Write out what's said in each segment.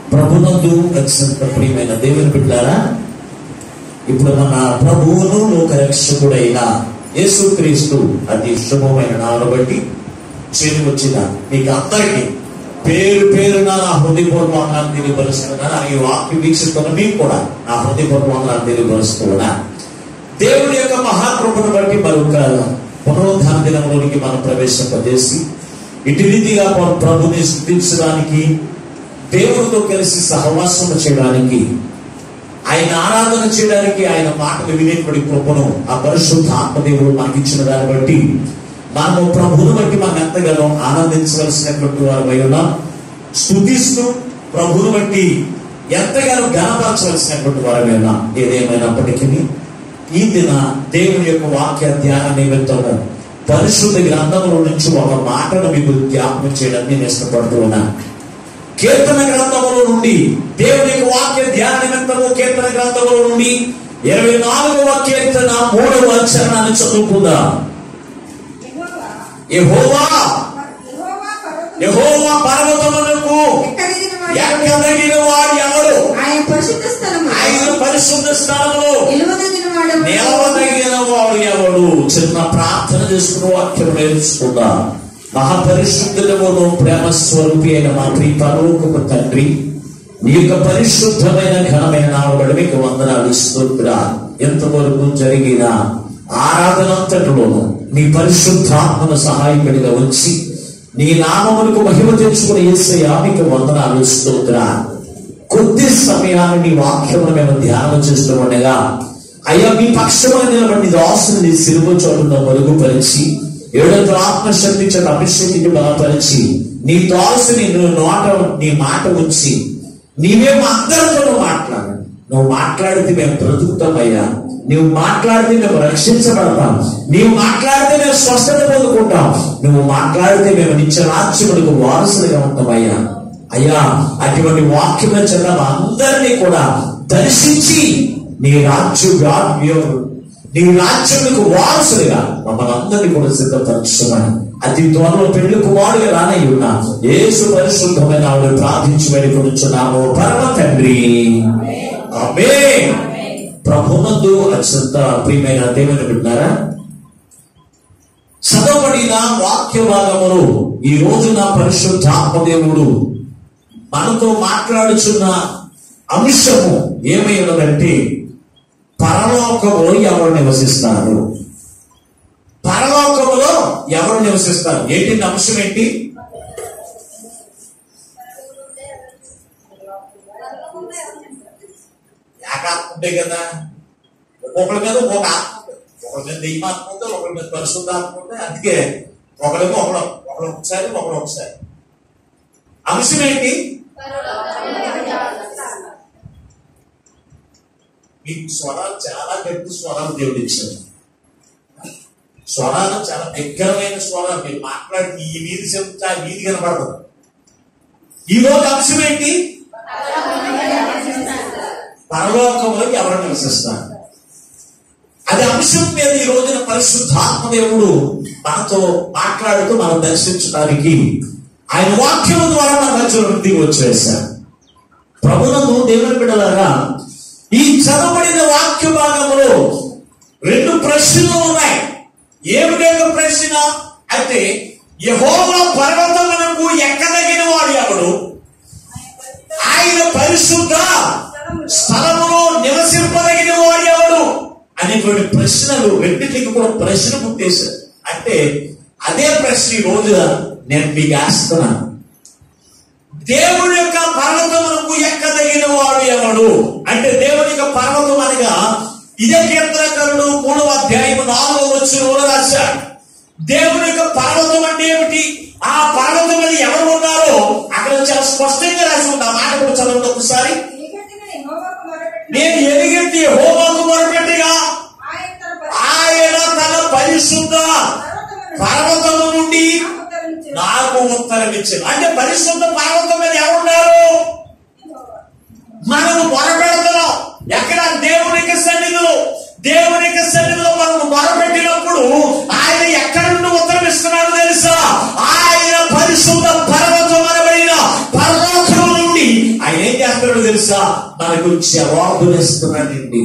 ప్రభునందు అత్యంత ప్రియమైన దేవుని బిడ్డారా ఇప్పుడు మన ప్రభువును లోక రక్షకుడైన యేసుక్రీస్తు అతి శుభమైన నామను బట్టి చేరి వచ్చిన మీకు అందరికీ పేరు పేరున నా హృదయపూర్వకాన్ని తెలియపరుస్తున్నా ఈ వాక్య వీక్షిస్తున్న మీకు కూడా నా హృదయపూర్వకాన్ని తెలియపరుస్తున్నా దేవుని యొక్క మహాకృపను బట్టి మరొక పునరుద్ధాన దినంలోనికి మనం ప్రవేశింపజేసి ఇటు రీతిగా మన ప్రభుని స్థుతించడానికి దేవుడితో కలిసి సహవాసం చేయడానికి ఆయన ఆరాధన చేయడానికి ఆయన మాటలు వినేటువంటి కృపను ఆ పరిశుద్ధ ఆత్మదేవుడు మనకి ఇచ్చిన దాన్ని బట్టి మనము ప్రభువును బట్టి మనం ఎంతగానో ఆనందించవలసినటువంటి వారు ఉన్నాం స్థుతిస్తూ ప్రభువును బట్టి ఎంతగానో ఘనపరచవలసినటువంటి వారు ఉన్నాం ఏదేమైనప్పటికీ ఈ దిన దేవుని యొక్క వాక్య ధ్యాన నిమిత్తము పరిశుద్ధ గ్రంథంలో నుంచి ఒక మాటను మీకు జ్ఞాపకం చేయడానికి నేను ఇష్టపడుతూ ఉన్నాను కీర్తన గ్రంథములో నుండి దేవుని యొక్క వాక్య ధ్యాన నిమిత్తము కీర్తన గ్రంథములో నుండి ఇరవై నాలుగవ కీర్తన మూడవ అక్షరాన్ని చదువుకుందాం యెహోవా యెహోవా యెహోవా పర్వతములు యెహోవా పర్వతములకు ఎక్కడికి వాడు ఎక్కదగిన వాడు ఎవడు ఆయన పరిశుద్ధ స్థలము ఆయన పరిశుద్ధ స్థలములో నిలువదగిన వాడు నిలవదగిన వాడు ఎవడు చిన్న ప్రార్థన చేసుకున్న వాక్యం నేర్చుకుందాం మహాపరిశుద్ధులమును ప్రేమ స్వరూపి అయిన మా ప్రియ పరలోకపు తండ్రి నీ యొక్క పరిశుద్ధమైన ఘనమైన నామబడి మీకు వందనాలు ఇస్తున్నా ఎంతవరకు జరిగిన ఆరాధన అంతటిలోను నీ పరిశుద్ధాత్మను సహాయకుడిగా ఉంచి నీ నామములకు మహిమ తెచ్చుకుని ఏసయ్యా మీకు వందనాలు ఇస్తున్నా కొద్ది సమయాన్ని నీ వాక్యమును మేము ధ్యానం చేస్తూ ఉండగా అయ్యా మీ పక్షమున నిలబడి దాసుని నీ సిలువ చోటును మరుగుపరిచి ఏడంతో ఆత్మశక్తి చేత అభిషేకించి బలపరిచి నీ దాసుని నువ్వు నోట నీ మాట ఉంచి నీవే మా అందరితో మాట్లాడు నువ్వు మాట్లాడితే మేము బ్రతుకుతామయ్యా నువ్వు మాట్లాడితే మేము రక్షించబడతాం నీవు మాట్లాడితే మేము స్వస్థత పొందుకుంటాం నువ్వు మాట్లాడితే మేము నిత్య రాజ్యములకు వారసులుగా ఉంటామయ్యా అయ్యా అటువంటి వాక్యముల చేత మా అందరినీ కూడా దర్శించి నీ రాజ్య వ్యాప్యం నీ రాజ్యములకు వారసులుగా మమ్మల్ని అందరినీ కూడా సిద్ధపరచమని అతి త్వరలో పెళ్లి కుమారుగా రానై ఉన్నా యేసు పరిశుద్ధమైన ఆవిడ ప్రార్థించి వెళ్ళికొనుచున్నాము పరమ తండ్రి ఆమె ప్రభునందు అత్యంత ప్రియమైన దేవుని విన్నారా చదవబడిన వాక్య భాగములు ఈ రోజున పరిశుద్ధాత్మదేవుడు మనతో మాట్లాడుచున్న అంశము ఏమై ఉన్నదంటే పరలోకములో ఎవరు నివసిస్తారు పరలోకములో ఎవరు నివసిస్తారు ఏంటి అంశం ఏంటి ఏకాత్మ ఉంటే కదా ఒకరి మీద ఒక ఆత్మ ఉంటుంది. ఒకరి మీద దెయ్యమాత్మ ఉంటుంది ఒకరి మీద పరిశుద్ధాత్మ ఉంటుంది అందుకే ఒకరిమో ఒకడు ఒకడు ఒకసారి ఒకడు ఒకసారి అంశం ఏంటి మీకు స్వరాలు చాలా గట్టి స్వరాలు దేవుడు ఇచ్చారు స్వరాలు చాలా దగ్గరమైన స్వరాలు మీరు మాట్లాడి ఈ వీధి చెప్తా వీధి కనపడదు ఈ రోజు అంశం ఏంటి పరలోకంలో ఎవరు నివసిస్తారు అది అంశం మీద ఈ రోజున పరిశుద్ధాత్మదేవుడు మనతో మాట్లాడుతూ మనం దర్శించడానికి ఆయన వాక్యం ద్వారా మన మధ్యలో దిగి వచ్చేసారు ప్రభునందు దేవుని బిడ్డలారా ఈ చదవబడిన వాక్య భాగంలో రెండు ప్రశ్నలు ఉన్నాయి ఏమిటి ఒక ప్రశ్న అయితే యహోవా పర్వతమునకు ఎక్కదగిన వాడు ఎవడు ఆయన పరిశుద్ధ స్థలములో నివసింపదగిన వాడు ఎవడు అనేటువంటి ప్రశ్నలు రెండింటికి కూడా ప్రశ్న పుట్టేశారు అంటే అదే ప్రశ్న ఈ రోజున నేను మీకు వేస్తున్నాను దేవుడి యొక్క పర్వతమునకు ఎక్కదగిన వాడు ఎవడు అంటే దేవుడి యొక్క పర్వతం అనగా ఇదే కీర్తనకరుడు మూడవ అధ్యాయం నాలుగవ వచ్చిన రాశాడు దేవుడి యొక్క పర్వతం అంటే ఏమిటి ఆ పర్వతం మీద ఎవరు ఉన్నారో అక్కడ చాలా స్పష్టంగా రాసి ఉంది ఆ మాట కూడా చదవండి ఒకసారి చీకటిని యెహోవాకు మొరపెట్టిన నేను ఎదిగెత్తి హోమాకు మొరపెట్టిగా ఆయన తన ఆయన తన పరిశుద్ధ పర్వతమును పర్వతము నుండి నాకు ఉత్తరించెను. నాకు ఉత్తరం ఇచ్చింది అంటే పరిశుద్ధ పర్వతం మీద ఎవరున్నారు మనము మొరపెడుతున్నాం ఎక్కడ దేవునికి సన్నిధిలో దేవునికి సన్నిధిలో మనం మొరపెట్టినప్పుడు ఆయన ఎక్కడి నుండి ఉత్తరం ఇస్తున్నాడు తెలుసా ఆయన పరిశుద్ధ పర్వతం అనబడిన పరలోకం నుండి ఆయన ఏం చేస్తున్నాడు తెలుసా మనకు జవాబునిస్తున్నాడండి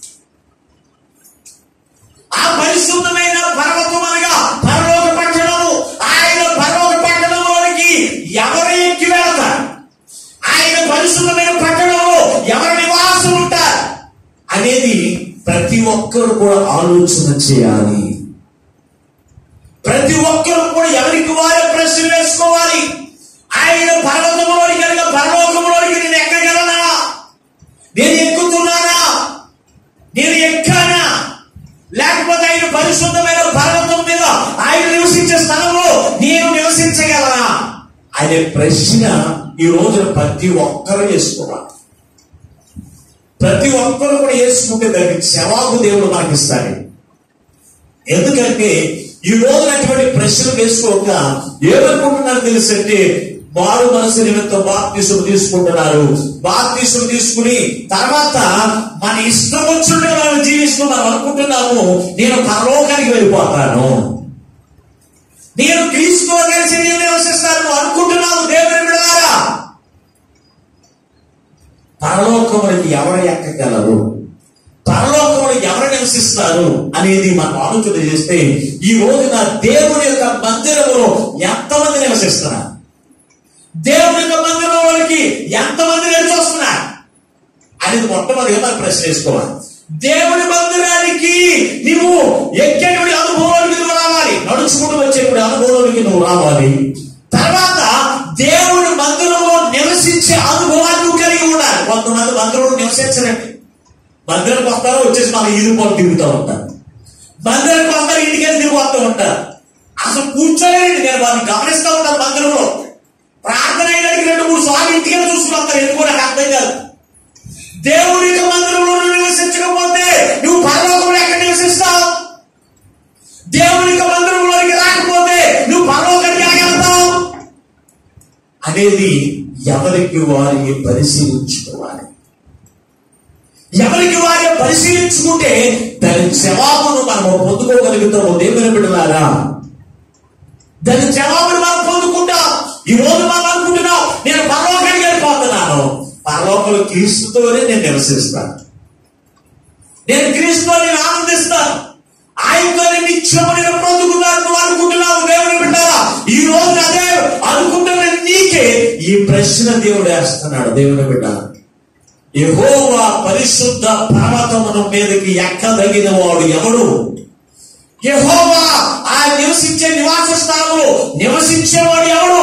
ఆ పరిశుద్ధమైన పర్వతం అనగా పరలోక పట్టణము ఆయన పరలోక పట్టణంలోనికి ఎవరు ఎక్కి వెళతారు ఆయన పరిశుద్ధమైన పట్టణంలో ఎవరి నివాసం ఉంటారు అనేది ప్రతి ఒక్కరు కూడా ఆలోచన చేయాలి ప్రతి ఒక్కరు కూడా ఎవరికి వారే ప్రశ్న వేసుకోవాలి ఆయన పర్వతంలోని కనుక పరలోకంలోనికి నేను ఎక్కగలనా నేను ఎక్కుతున్నానా నేను ఎక్కానా లేకపోతే ఆయన పరిశుద్ధమైన పర్వతం మీద ఆయన నివసించే స్థలంలో నేను నివసించగలనా అనే ప్రశ్న ఈ రోజున ప్రతి ఒక్కరు చేసుకోవాలి ప్రతి ఒక్కరు కూడా వేసుకుంటే దానికి జవాబు దేవుడు మనకి ఇస్తాడు ఎందుకంటే ఈ రోజు అటువంటి ప్రశ్నలు వేసుకోక ఏమనుకుంటున్నారు తెలుసంటే వారు మనసు నిమిత్తం బాప్తీసం తీసుకుంటున్నారు బాప్తీసం తీసుకుని తర్వాత మన ఇష్టం వచ్చినట్టు మనం జీవిస్తూ మనం అనుకుంటున్నాము నేను పరలోకానికి వెళ్ళిపోతాను నేను క్రీస్తు కలిసి నేను నివసిస్తాను అనుకుంటున్నాను దేవుని విడదారా పరలోకములకి ఎవరు ఎక్కగలరు పరలోకంలో ఎవరు నివసిస్తారు అనేది మనం ఆలోచన చేస్తే ఈ రోజున దేవుని యొక్క మందిరంలో ఎంతమంది నివసిస్తున్నారు దేవుని యొక్క మందిరంలోకి ఎంతమంది నడిచి వస్తున్నారు అనేది మొట్టమొదటిగా మనం ప్రశ్న వేసుకోవాలి దేవుని మందిరానికి నువ్వు ఎక్కేటువంటి అనుభవానికి నువ్వు రావాలి నడుచుకుంటూ వచ్చేటువంటి అనుభవానికి నువ్వు రావాలి తర్వాత దేవుని మందిరంలో నివసించే అనుభవాన్ని నువ్వు కలిగి ఉండాలి కొంతమంది మందిరంలో నివసించరండి మందిరానికి వస్తారు వచ్చేసి మన ఇల్లు పోలు తిరుగుతూ ఉంటారు మందిరానికి వస్తారు ఇంటికి వెళ్ళి తిరిగి వస్తూ ఉంటారు అసలు కూర్చోలేండి నేను వారిని గమనిస్తూ ఉంటాను మందిరంలో ప్రార్థన అయినకి రెండు మూడు సార్లు ఇంటికి వెళ్ళి చూసుకుని వస్తారు ఎందుకు నాకు అర్థం కాదు దేవుని యొక్క మందిరంలో నువ్వు నివసించకపోతే నువ్వు పరలోకంలో ఎక్కడ నివసిస్తావు దేవుని యొక్క మందిరంలోకి రాకపోతే నువ్వు పరలోకానికి ఎలాగెళ్తావు అనేది ఎవరికి వారిని పరిశీలించుకోవాలి ఎవరికి వారి పరిశీలించుకుంటే దాని జవాబును మనం పొందుకోగలుగుతాము దేవుని బిడ్డలారా దాని జవాబును మనం పొందుకుంటాం ఈ రోజు మనం అనుకుంటున్నాం నేను పరలోకానికి వెళ్ళిపోతున్నాను పరలోకంలో క్రీస్తుతోనే నేను నివసిస్తాను నేను క్రీస్తుతో నేను ఆనందిస్తాను ఆయనతో నేను నిత్యము నేను పొందుకున్నాను నువ్వు అనుకుంటున్నావు దేవుని బిడ్డారా ఈ రోజు అదే అనుకుంటున్న నీకే ఈ ప్రశ్న దేవుడు వేస్తున్నాడు దేవుని బిడ్డ యెహోవా పరిశుద్ధ పర్వతమును మీదకి ఎక్కదగిన వాడు ఎవడు యెహోవా ఆ నివసించే నివాస స్థలంలో నివసించేవాడు ఎవడు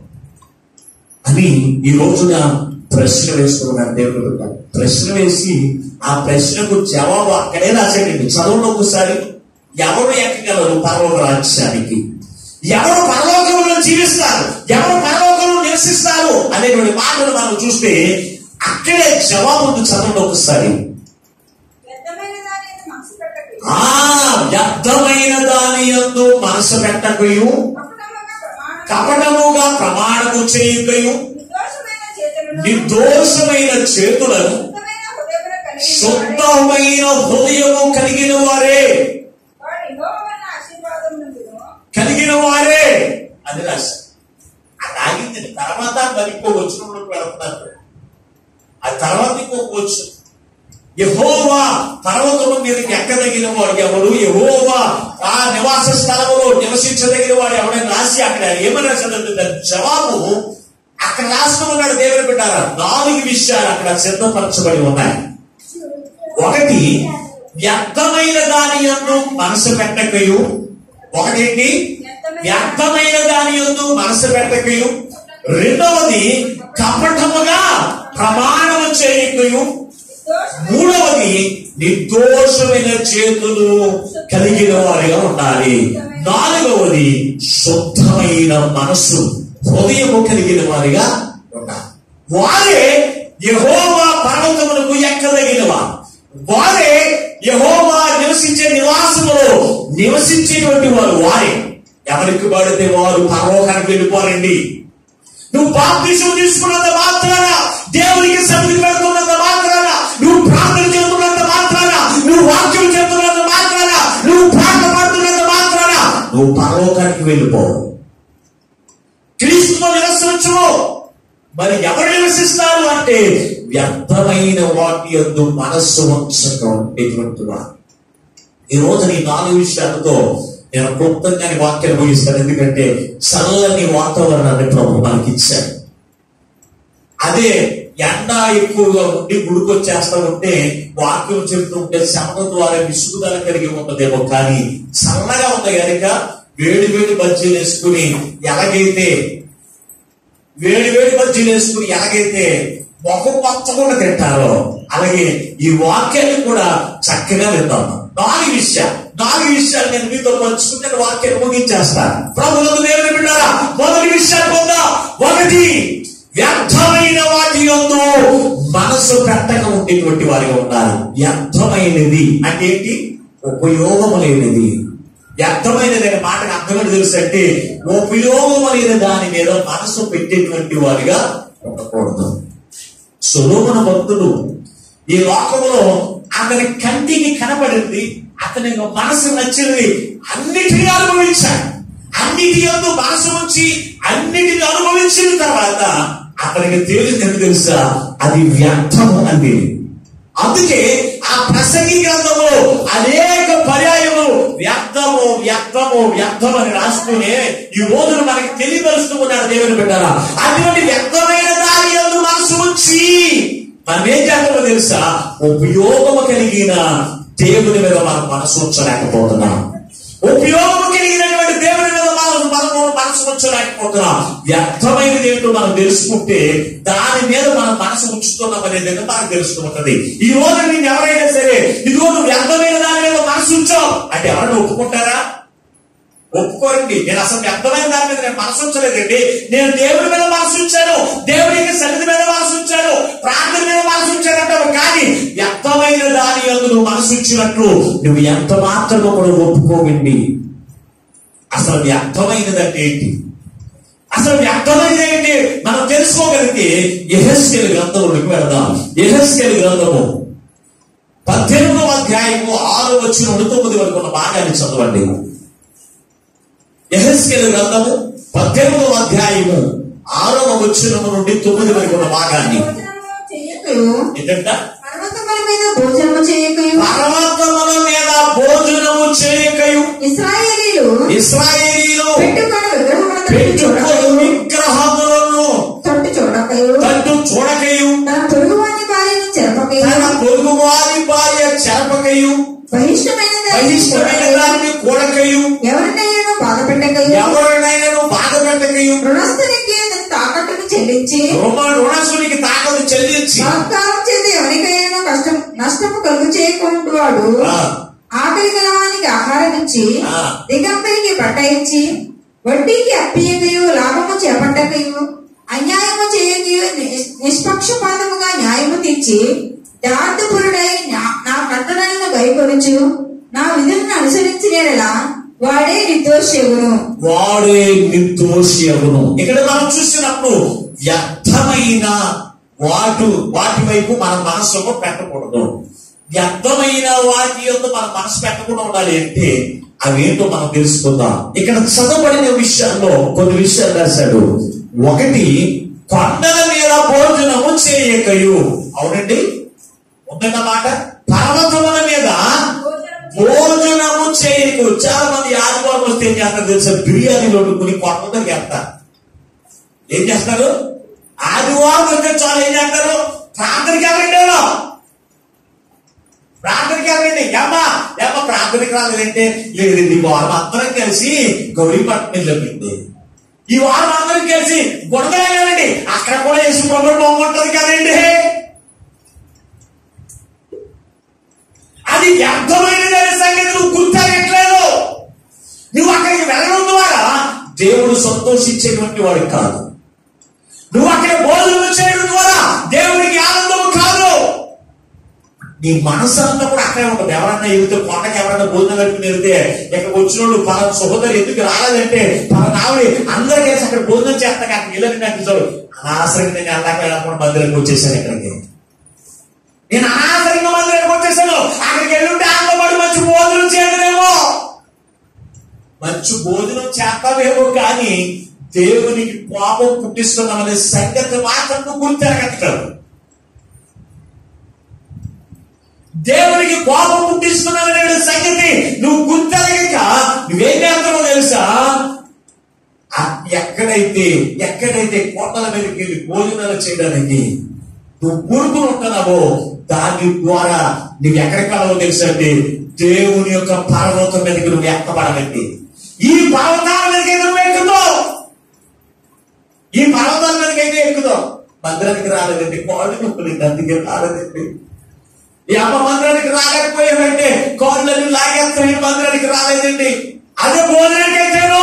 అని ఈ రోజున ప్రశ్న వేసుకున్నాడు దేవుడు బిడ్డ ప్రశ్న వేసి ఆ ప్రశ్నకు జవాబు అక్కడే రాశాడండి చదవండి ఒకసారి ఎవరు ఎక్కగలరు పరలోక రాజ్యానికి ఎవరు పరలోకంలో జీవిస్తారు ఎవరు పరలోకంలో నివసిస్తారు అనేటువంటి మాటలు మనం చూస్తే అక్కడే జవాబు ఉంది చదవండి ఒకసారి వ్యర్థమైన దాని యందు మనసు పెట్టకు. ఆ వ్యర్థమైన దాని యందు మనసు పెట్టకయు కపటముగా ప్రమాణము కపటముగా ప్రమాణము చేయుకయు నిర్దోషమైన చేతులను నిర్దోషమైన చేతులను శుద్ధమైన హృదయమును కలిగిన శుద్ధమైన హృదయము కలిగిన వాడే వారే వాడు యెహోవా ఆశీర్వాదం నుండును. కలిగిన వారే అది రాశ అది ఆగింది తర్వాత మరి ఇంకో వచ్చినప్పుడు పెడుతున్నారు ఆ తర్వాత ఇంకొక వచ్చు యహోవా పర్వతము మీదకి ఎక్కదగిన వాడు ఎవడు యహోవా ఆ నివాస స్థలములో నివసించదగిన వాడు ఎవడని రాసి అక్కడ ఏమని రాశాడంటే దాని జవాబు అక్కడ రాష్ట్రం ఉన్నాడు దేవుని పెట్టారా నాలుగు విషయాలు అక్కడ సిద్ధపరచబడి ఉన్నాయి ఒకటి వ్యర్థమైన దాని యందు మనసు పెట్టకయు ఒకటేంటి వ్యర్థమైన దాని యందు మనసు పెట్టకయు రెండవది కపటముగా ప్రమాణము చేయకయు నిర్దోషమైన మూడవది నిర్దోషమైన చేతులు కలిగిన వారిగా ఉండాలి నాలుగవది శుద్ధమైన మనస్సు హృదయము కలిగిన వారిగా ఉండాలి వారే యహోవా పర్వతములకు ఎక్కదగినవా వారే యహోవా నివసించే నివాసములో నివసించేటువంటి వారు వారే ఎవరికి పడితే వారు పరలోకానికి వెళ్ళిపోరండి నువ్వు బాప్తిసం తీసుకున్నంత మాత్రాన దేవునికి సన్నిధి పెడుతున్నంత మాత్రాన నువ్వు ప్రార్థన చేస్తున్నంత మాత్రాన నువ్వు వాక్యం చేస్తున్నంత మాత్రాన నువ్వు పాట పాడుతున్నంత మాత్రాన నువ్వు పరలోకానికి వెళ్ళిపోవు క్రీస్తుతో నివసించు మరి ఎవరు నివసిస్తారు అంటే వ్యర్థమైన వాటి యందు మనస్సు ఉంచక ఉండేటువంటి వారు ఈ రోజు నీ నాలుగు విషయాలతో నేను క్లుప్తంగానే వాక్యాన్ని ముగిస్తాను ఎందుకంటే చల్లని వాతావరణాన్ని ప్రభు మనకి ఇచ్చాడు అదే ఎండ ఎక్కువగా ఉండి గుడికొచ్చేస్తా ఉంటే వాక్యం చెప్తుంటే శ్రమ ద్వారా విసుగుదల కలిగి ఉంటదేమో కానీ చల్లగా ఉంది కనుక వేడి వేడి బజ్జీలు వేసుకుని ఎలాగైతే వేడి వేడి బజ్జీలు వేసుకుని ఎలాగైతే ముఖం పచ్చకుండా తింటారో అలాగే ఈ వాక్యాన్ని కూడా చక్కగా విందాం నాలుగు విషయాలు నాలుగు విషయాలు నేను మీతో పంచుకుని నేను వాక్యాన్ని ముగించేస్తాను ప్రభుత్వం దేవుని బిడ్డారా మొదటి విషయాలు పొందాం ఒకటి వ్యర్థమైన వాటి యందు మనసు పెట్టక ఉండేటువంటి వారిగా ఉన్నారు వ్యర్థమైనది అంటే ఏంటి ఉపయోగము లేనిది వ్యర్థమైనది అనే మాటకు అర్థం ఏంటి తెలుసు అంటే ఉపయోగము లేని దాని మీద మనసు పెట్టేటువంటి వారిగా ఉండకూడదు సులోమన భక్తుడు ఈ లోకంలో అతని కంటికి కనబడింది అతని మనసు నచ్చినది అన్నిటినీ అనుభవించాడు అన్నిటి యందు మనసు ఉంచి అన్నిటిని అనుభవించిన తర్వాత అతనికి తేలిందని తెలుసా అది వ్యర్థము అంది అందుకే ఆ ప్రసంగి గ్రంథంలో అనేక పర్యాయములు వ్యర్థము వ్యర్థము వ్యర్థం అని రాస్తూనే ఈ రోజును మనకి తెలియపరుస్తూ ఉన్నాడు దేవుని బిడ్డారా అటువంటి వ్యర్థమైన దాని యందు మనసు ఉంచి మనం ఏం చేస్తామో తెలుసా ఉపయోగము కలిగిన దేవుని మీద మనం మనసు ఉంచలేకపోతున్నాం ఉపయోగము కలిగినటువంటి దేవుని మీద మనం మనము మనసు ఉంచలేకపోతున్నాం వ్యర్థమైనది ఏంటో మనం తెలుసుకుంటే దాని మీద మనం మనసు ఉంచుతున్నాం అనేది ఏంటో మనకు తెలుసుకుంటది ఈ రోజు నేను ఎవరైనా సరే ఇదిగో నువ్వు వ్యర్థమైన దాని మీద మనసు ఉంచావు అంటే ఎవరైనా ఒప్పుకుంటారా ఒప్పుకోరండి నేను అసలు వ్యర్థమైన దాని మీద నేను మనసు ఉంచలేదండి నేను దేవుడి మీద మనసు ఉంచాను దేవుడి యొక్క సన్నిధి మీద మనసు ఉంచాను ప్రార్థన మీద మనసు ఉంచానంటావు కానీ వ్యర్థమైన దాని యందు నువ్వు మనసు ఉంచినట్లు నువ్వు ఎంత మాత్రమో కూడా ఒప్పుకోవండి అసలు వ్యర్థమైనది అంటే ఏంటి అసలు వ్యర్థమైనది ఏంటి మనం తెలుసుకోగలిగితే ఎహెస్కెల్ గ్రంథంలోకి వెళదాం ఎహెస్కెల్ గ్రంథము పద్దెనిమిదవ అధ్యాయము ఆరు వచ్చిన నుండి తొమ్మిది వరకు ఉన్న భాగాన్ని చదవండి ఎహెస్కెల్ గ్రంథము పద్దెనిమిదవ అధ్యాయము ఆరవ వచ్చినము నుండి తొమ్మిది వరకు ఉన్న భాగాన్ని భోజనము చెయ్యక చేయకయు ఏంటంట పర్వతముల మీద భోజనము చేయకయు పర్వతముల మీద భోజనము చేయకయు ఇస్రాయేలీలు ఇస్రాయేలీలు పెట్టుకొని విగ్రహముల తట్టు పెట్టుకొని చూడకయు విగ్రహములను తట్టు చూడకయు తట్టు చూడకయు తన పొరుగువాని భార్యను చెరపకయు తన పొరుగు వారి భార్య చెరపకయు బహిష్టమైన దానిని బహిష్టమైన చూడకయు, దానిని కూడకయు ఎవరినైనా బాధ పెట్టకయు ఎవరినైనా బాధ పెట్టకయు రుణస్థునికి అతని తాకట్టును చెల్లించి రుణ రుణసునికి తాకదు చెల్లించి బలాత్కారం చేసి ఎవరికైనా కష్టం నష్టము కలుగు చేయకుంటువాడు ఆ, ఆకలి గలవానికి ఆహారం ఇచ్చి ఆ. దిగంబరికి బట్ట ఇచ్చి వడ్డీకి అప్పియకయు లాభము చేపట్టకయు అన్యాయము చేయకయు నిష్- నిష్పక్షపాతముగా న్యాయము తీర్చి దార్థపురుడై నా- నా కట్టడలను గైకొనుచు నా విధులను అనుసరించినేలా వాడే నిర్దోషగును వాడే నిర్దోషి అగును ఇక్కడ మనం చూసినప్పుడు వ్యర్థమైన వాటు వాటి వైపు మన మనసులో పెట్టకూడదు వ్యర్థమైన వాటి యొక్క మన మనసు పెట్టకుండా ఉండాలి అంటే అవేంటో మనం తెలుసుకుందాం ఇక్కడ చదవబడిన విషయాల్లో కొన్ని విషయాలు రాశాడు ఒకటి కొండల మీద భోజనము చేయకయు అవునండి ఉందన్నమాట పర్వతముల మీద భోజనము చేయకు చాలా మంది ఆదివారం వస్తే ఏం చేస్తారు తెలుసా బిర్యానీలు వండుకుని కొండ దగ్గరికి వెళ్తారు ఏం చేస్తారు ఆదివారం వస్తే చాలా ఏం చేస్తారు ప్రార్థనకి వెళ్ళండి ఏమో. ప్రార్థనకి వెళ్ళండి ఏమ్మా ఏమ్మా ప్రార్థనకి రాలేదంటే లేదు ఈ వారం అందరం కలిసి గౌరీపట్నం వెళ్ళింది ఈ వారం అందరం కలిసి గుణదల వెళ్ళండి అక్కడ కూడా యేసు ప్రభు బాగుంటది కదండి అది వ్యర్థమైనది అనే సంగతి నువ్వు గుర్తెరగట్లేదు నువ్వు అక్కడికి వెళ్ళడం ద్వారా దేవుడు సంతోషించేటువంటి వాడు కాదు నువ్వు అక్కడ భోజనం చేయడం ద్వారా దేవుడికి ఆనందం కాదు నీ మనసు అంతా కూడా అక్కడే ఉంటుంది ఎవరన్నా వెళ్తే కొండకి ఎవరన్నా భోజనం కట్టుకుని వెళ్తే ఇక్కడ వచ్చిన వాళ్ళు పలానా సహోదరు ఎందుకు రాలేదంటే పలానా ఆవిడ అందరూ కలిసి అక్కడ భోజనం చేస్తాక అక్కడ వెళ్ళని నాకు చూడు అనవసరంగా నేను వెళ్ళాక వెళ్ళకుండా మందిరానికి వచ్చేసాను ఇక్కడికి నేను అనవసరంగా మందిరానికి వచ్చేసాను అక్కడికి వెళ్ళుంటే ఆనందపడి మంచి భోజనం చేయడమేమో మంచి భోజనం చేస్తామేమో కానీ దేవునికి కోపం పుట్టిస్తున్నామనే సంగతి మాత్రం నువ్వు గుర్తెరగట్లేదు దేవునికి కోపం పుట్టిస్తున్నామనే సంగతి నువ్వు గుర్తెరగక నువ్వేం చేస్తావో తెలుసా ఆ ఎక్కడైతే ఎక్కడైతే కోటల మీదకి వెళ్ళి భోజనాలు చేయడానికి నువ్వు ఊరుకుని ఉంటున్నావో దాని ద్వారా నువ్వు ఎక్కడికి వెళ్ళవో తెలుసా అంటే దేవుని యొక్క పర్వతం మీదకి నువ్వు ఎక్కబడాలండి ఈ పర్వతాల మీదకి నువ్వు ఎక్కుతావు ఈ పర్వతాల మీదకి అయితే ఎక్కుతావు మందిరానికి రాలేదండి కాళ్ళు నొప్పులు అందుకే రాలేదండి ఈ అమ్మ మందిరానికి రాలేకపోయామంటే కాళ్ళని లాగేస్తాను మందిరానికి రాలేదండి అదే భోజనానికి అయితేనో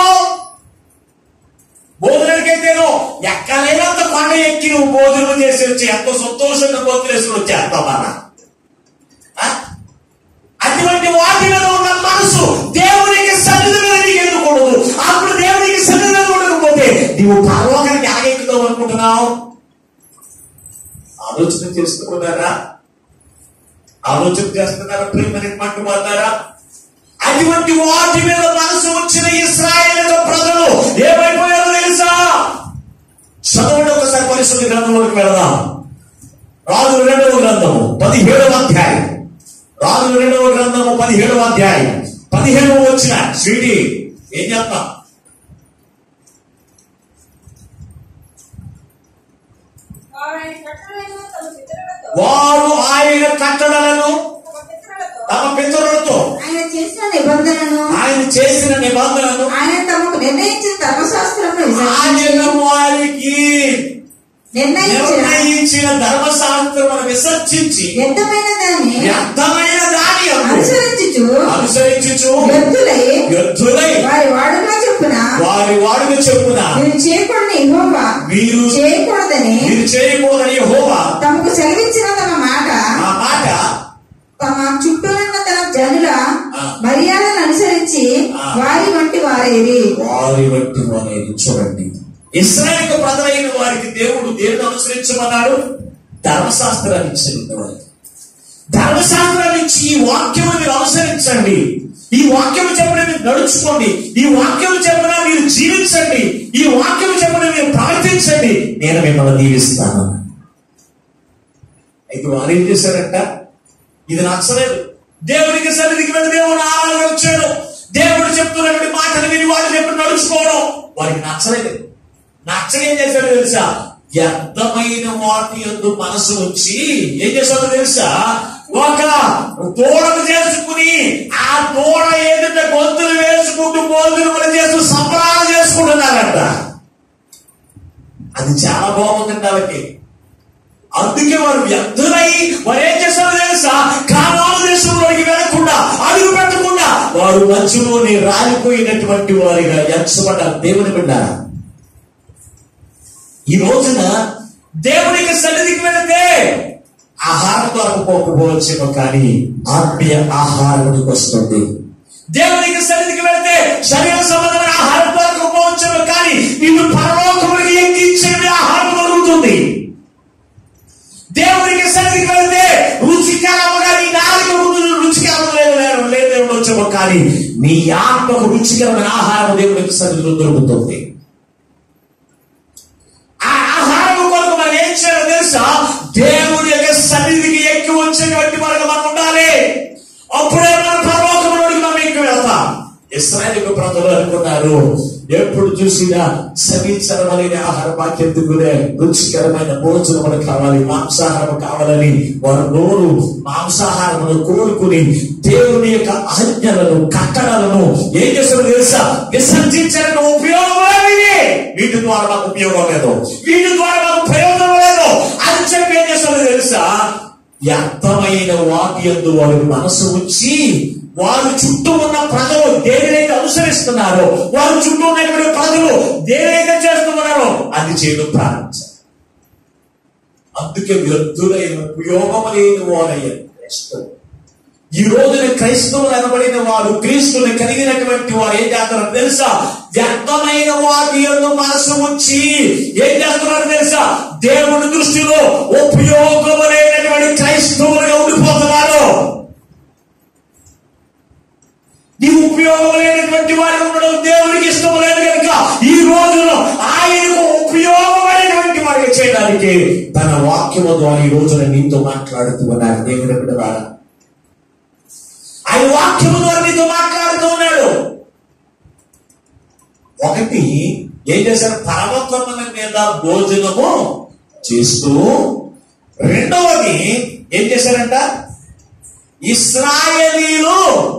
భోజనానికైతేనో ఎక్కడైనంత కొండ ఎక్కి నువ్వు భోజనం చేసి వచ్చి ఎంతో సంతోషంగా భోజనం చేసుకుని వచ్చేస్తావు మన అటువంటి వాటి మీద ఉన్న మనసు దేవునికి సన్నిధి మీద నీకు ఎందుకూడదు అప్పుడు దేవునికి సన్నిధి మీద ఉండకపోతే నీవు పరలోకానికి ఎలాగెక్కుతావు అనుకుంటున్నావు ఆలోచన చేస్తున్నారా ఆలోచన చేస్తున్నారా ప్రేమని పట్టుబడతారా అటువంటి వాటి మీద మనసు వచ్చిన ఇస్రాయేల్ ప్రజలు ఏమైపోయారో తెలుసా చదవండి ఒకసారి పరిశుద్ధ గ్రంథంలోకి వెళదాం రాజుల రెండవ గ్రంథము పదిహేడవ అధ్యాయం రాజుల రెండవ గ్రంథము పదిహేడవ అధ్యాయం పదిహేడవ వచ్చిన స్వీటి ఏం చేస్తాం వారి కట్టడలను తమ పితరులతో వారు ఆయన కట్టడలను తమ పితరులతో తమ పితరులతో ఆయన చేసిన నిబంధనను ఆయన చేసిన నిబంధనలను ఆయన తమకు నిర్ణయించిన ధర్మశాస్త్రమును ఆయన విసర్జించి వారికి నిర్ణయించిన నిర్ణయించిన ధర్మశాస్త్రమును విసర్జించి వ్యర్థమైన దాన్ని వ్యర్థమైన దాని యందు అనుసరించుచు అనుసరించుచు వ్యర్థులై వ్యర్థులై వారి వాడుగా చెప్పున వారి వాడుగా చెప్పున మీరు చేయకూడని యెహోవా మీరు చేయకూడదని మీరు చేయకూడదని హోవా తమకు సెలవిచ్చిన తమ మాట ఆ మాట తమ చుట్టూనున్న తన జనుల ఆ. మర్యాదను అనుసరించి ఆ. వారి వంటి వారేది వారి బట్టి అనేది చూడండి ఇస్రాయేల్ ప్రజలైన వారికి దేవుడు దేవుడు అనుసరించమన్నాడు ధర్మశాస్త్రాన్ని ఇచ్చిన వారికి ధర్మశాస్త్రాన్ని ఇచ్చి ఈ వాక్యము మీరు అనుసరించండి ఈ వాక్యము చెప్పిన మీరు నడుచుకోండి ఈ వాక్యము చెప్పిన మీరు జీవించండి ఈ వాక్యము చెప్పిన మీరు ప్రవర్తించండి నేను మిమ్మల్ని దీవిస్తాను అయితే వారు ఏం చేశారంట ఇది నచ్చలేదు దేవునికి సన్నిధికి వెళ్ళి దేవుడు ఆరాధన వచ్చాడు దేవుడు చెప్తున్నటువంటి మాటలు విని వాళ్ళు చెప్పి నడుచుకోవడం వారికి నచ్చలేదు నచ్చక ఏం చేశాడో తెలుసా వ్యర్థమైన వాటి ఎందు మనసు ఉంచి ఏం చేశాడో తెలుసా ఒక తోడను చేసుకుని ఆ తోడ ఏదంటే గొంతులు వేసుకుంటూ భోజనములు చేస్తూ సంబరాలు చేసుకుంటున్నారంట అది చాలా బాగుందండి వాళ్ళకి అందుకే వారు వ్యర్థులై వారు ఏం చేస్తారో తెలుసా కానాలు దేశంలోకి వెళ్లకుండా అడుగు పెట్టకుండా వారు మధ్యలోని రాలిపోయినటువంటి వారిగా ఎంచబడ్డారు దేవుని బిడ్డారా ఈ రోజున దేవునికి సన్నిధికి వెళితే ఆహారం దొరకపోకపోవచ్చేమో కానీ ఆత్మీయ ఆహారం నీకు వస్తుంది దేవునికి సన్నిధికి వెళితే శరీర సంబంధమైన ఆహారం దొరకపోవచ్చేమో కానీ నిన్ను పరలోకమునికి ఎక్కించే ఆహారం దొరుకుతుంది దేవునికి సన్నిధికి వెళ్తే రుచికరముగా నీ నాలుగు ముందు రుచికరం లేదు లేదు లేదు ఉండొచ్చేమో కానీ నీ ఆత్మకు రుచికరమైన ఆహారం దేవునికి సన్నిధిలో దొరుకుతుంది ఆ ఆహారం కొరకు మనం ఏం చేయాలో తెలుసా దేవుడి యొక్క సన్నిధికి ఎక్కి వచ్చేటువంటి వరకు మనం ఉండాలి అప్పుడే మన పరలోకంలోకి మనం ఎక్కి వెళ్తాం ఇస్రాయల్ ప్రజలు అనుకున్నారు ఎప్పుడు చూసినా సమీచరమైన ఆహారం మాకెందుకునే రుచికరమైన భోజనములు కావాలి మాంసాహారం కావాలని వారు నోరు మాంసాహారమును కోరుకుని దేవుని యొక్క ఆజ్ఞలను కట్టడలను ఏం చేస్తారో తెలుసా విసర్జించడానికి ఉపయోగం లేనివి. వీటి ద్వారా మాకు ఉపయోగం లేదు వీటి ద్వారా మాకు ప్రయోజనం లేదు అని చెప్పి ఏం చేస్తారో తెలుసా వ్యర్థమైన వాటి ఎందు వారి మనసు ఉంచి వారి చుట్టూ ఉన్న ప్రజలు దేనినైతే అనుసరిస్తున్నారో వారి చుట్టూ ఉన్నటువంటి ప్రజలు దేనైతే చేస్తున్నారో అది చేయడం ప్రారంభించారు అందుకే వ్యర్థులైన ఉపయోగం లేని వారయ్యారు క్రైస్తవులు ఈ రోజున క్రైస్తవులు అనబడిన వారు క్రీస్తుని కలిగినటువంటి వారు ఏం చేస్తారో తెలుసా వ్యర్థమైన వాటి యందు మనసు ఉంచి ఏం చేస్తున్నారు తెలుసా దేవుని దృష్టిలో ఉపయోగములైనటువంటి క్రైస్తవులుగా ఉండిపోతున్నారు నీ ఉపయోగం లేనటువంటి వారు ఉండడం దేవునికి ఇష్టం లేదు కనుక ఈ రోజులో ఉపయోగమైనటువంటి వారికి చేయడానికి తన వాక్యము ద్వారా ఈ రోజున నీతో మాట్లాడుతూ ఉన్నారు దేవుడు బిడ్డలారా ఆయన వాక్యము ద్వారా నీతో మాట్లాడుతూ ఉన్నాడు ఒకటి ఏం చేశారు పర్వతముల మీద భోజనము చేస్తూ రెండవది ఏం చేశారంట ఇస్రాయలీలు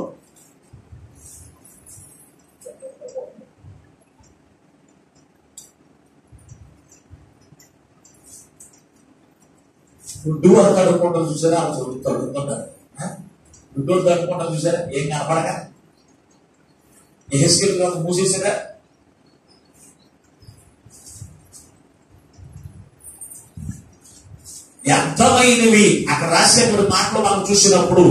గుడ్డు అని తడుకుంటారు చూసారా అలా చదువు తడుకుంటారు గుడ్డు తడుకుంటారు చూసారా ఏం కనపడగా ఎహెస్కెల్ గ్రంథం మూసేసారా వ్యర్థమైనవి అక్కడ రాసేటువంటి మాటలు మనం చూసినప్పుడు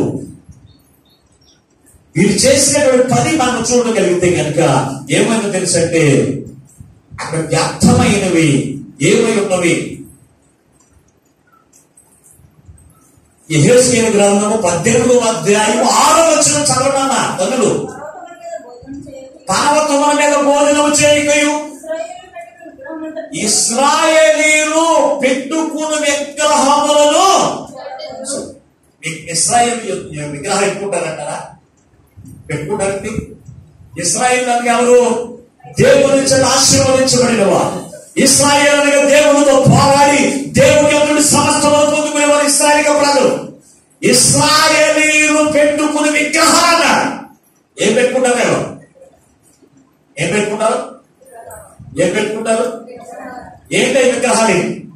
వీరు చేసినటువంటి పని మనం చూడగలిగితే కనుక ఏమైందో తెలుసంటే అక్కడ వ్యర్థమైనవి ఏమై ఉన్నవి ఎహెస్కేల్ గ్రంథము పద్దెనిమిదవ అధ్యాయం ఆరో వచ్చిన చదవడానా తల్లులు పర్వతముల మీద భోజనం చేయు పర్వతముల మీద భోజనం చేయకయు ఇశ్రాయేలు పెట్టుకున్న విగ్రహములను ఇస్రాయేలీలు పెట్టుకున్న విగ్రహములను ఇస్రాయేల్ విగ్రహాలు పెట్టుకుంటారంటారా పెట్టుకుంటారండి ఇస్రాయేల్ అనగా ఎవరు దేవుని నుంచి ఆశీర్వదించబడిన వారు ఇస్రాయేల్ అనగా దేవునితో పోరాడి దేవుని యొక్క సమస్తములు పొందుకునేవారు ఇస్రాయేల్ ప్రజలు ఇస్రాయేలీలు పెట్టుకుని విగ్రహాలు ఏం పెట్టుకుంటారు మీరు? ఏం పెట్టుకుంటారు ఏం పెట్టుకుంటారు ఏంటి ఈ విగ్రహాలు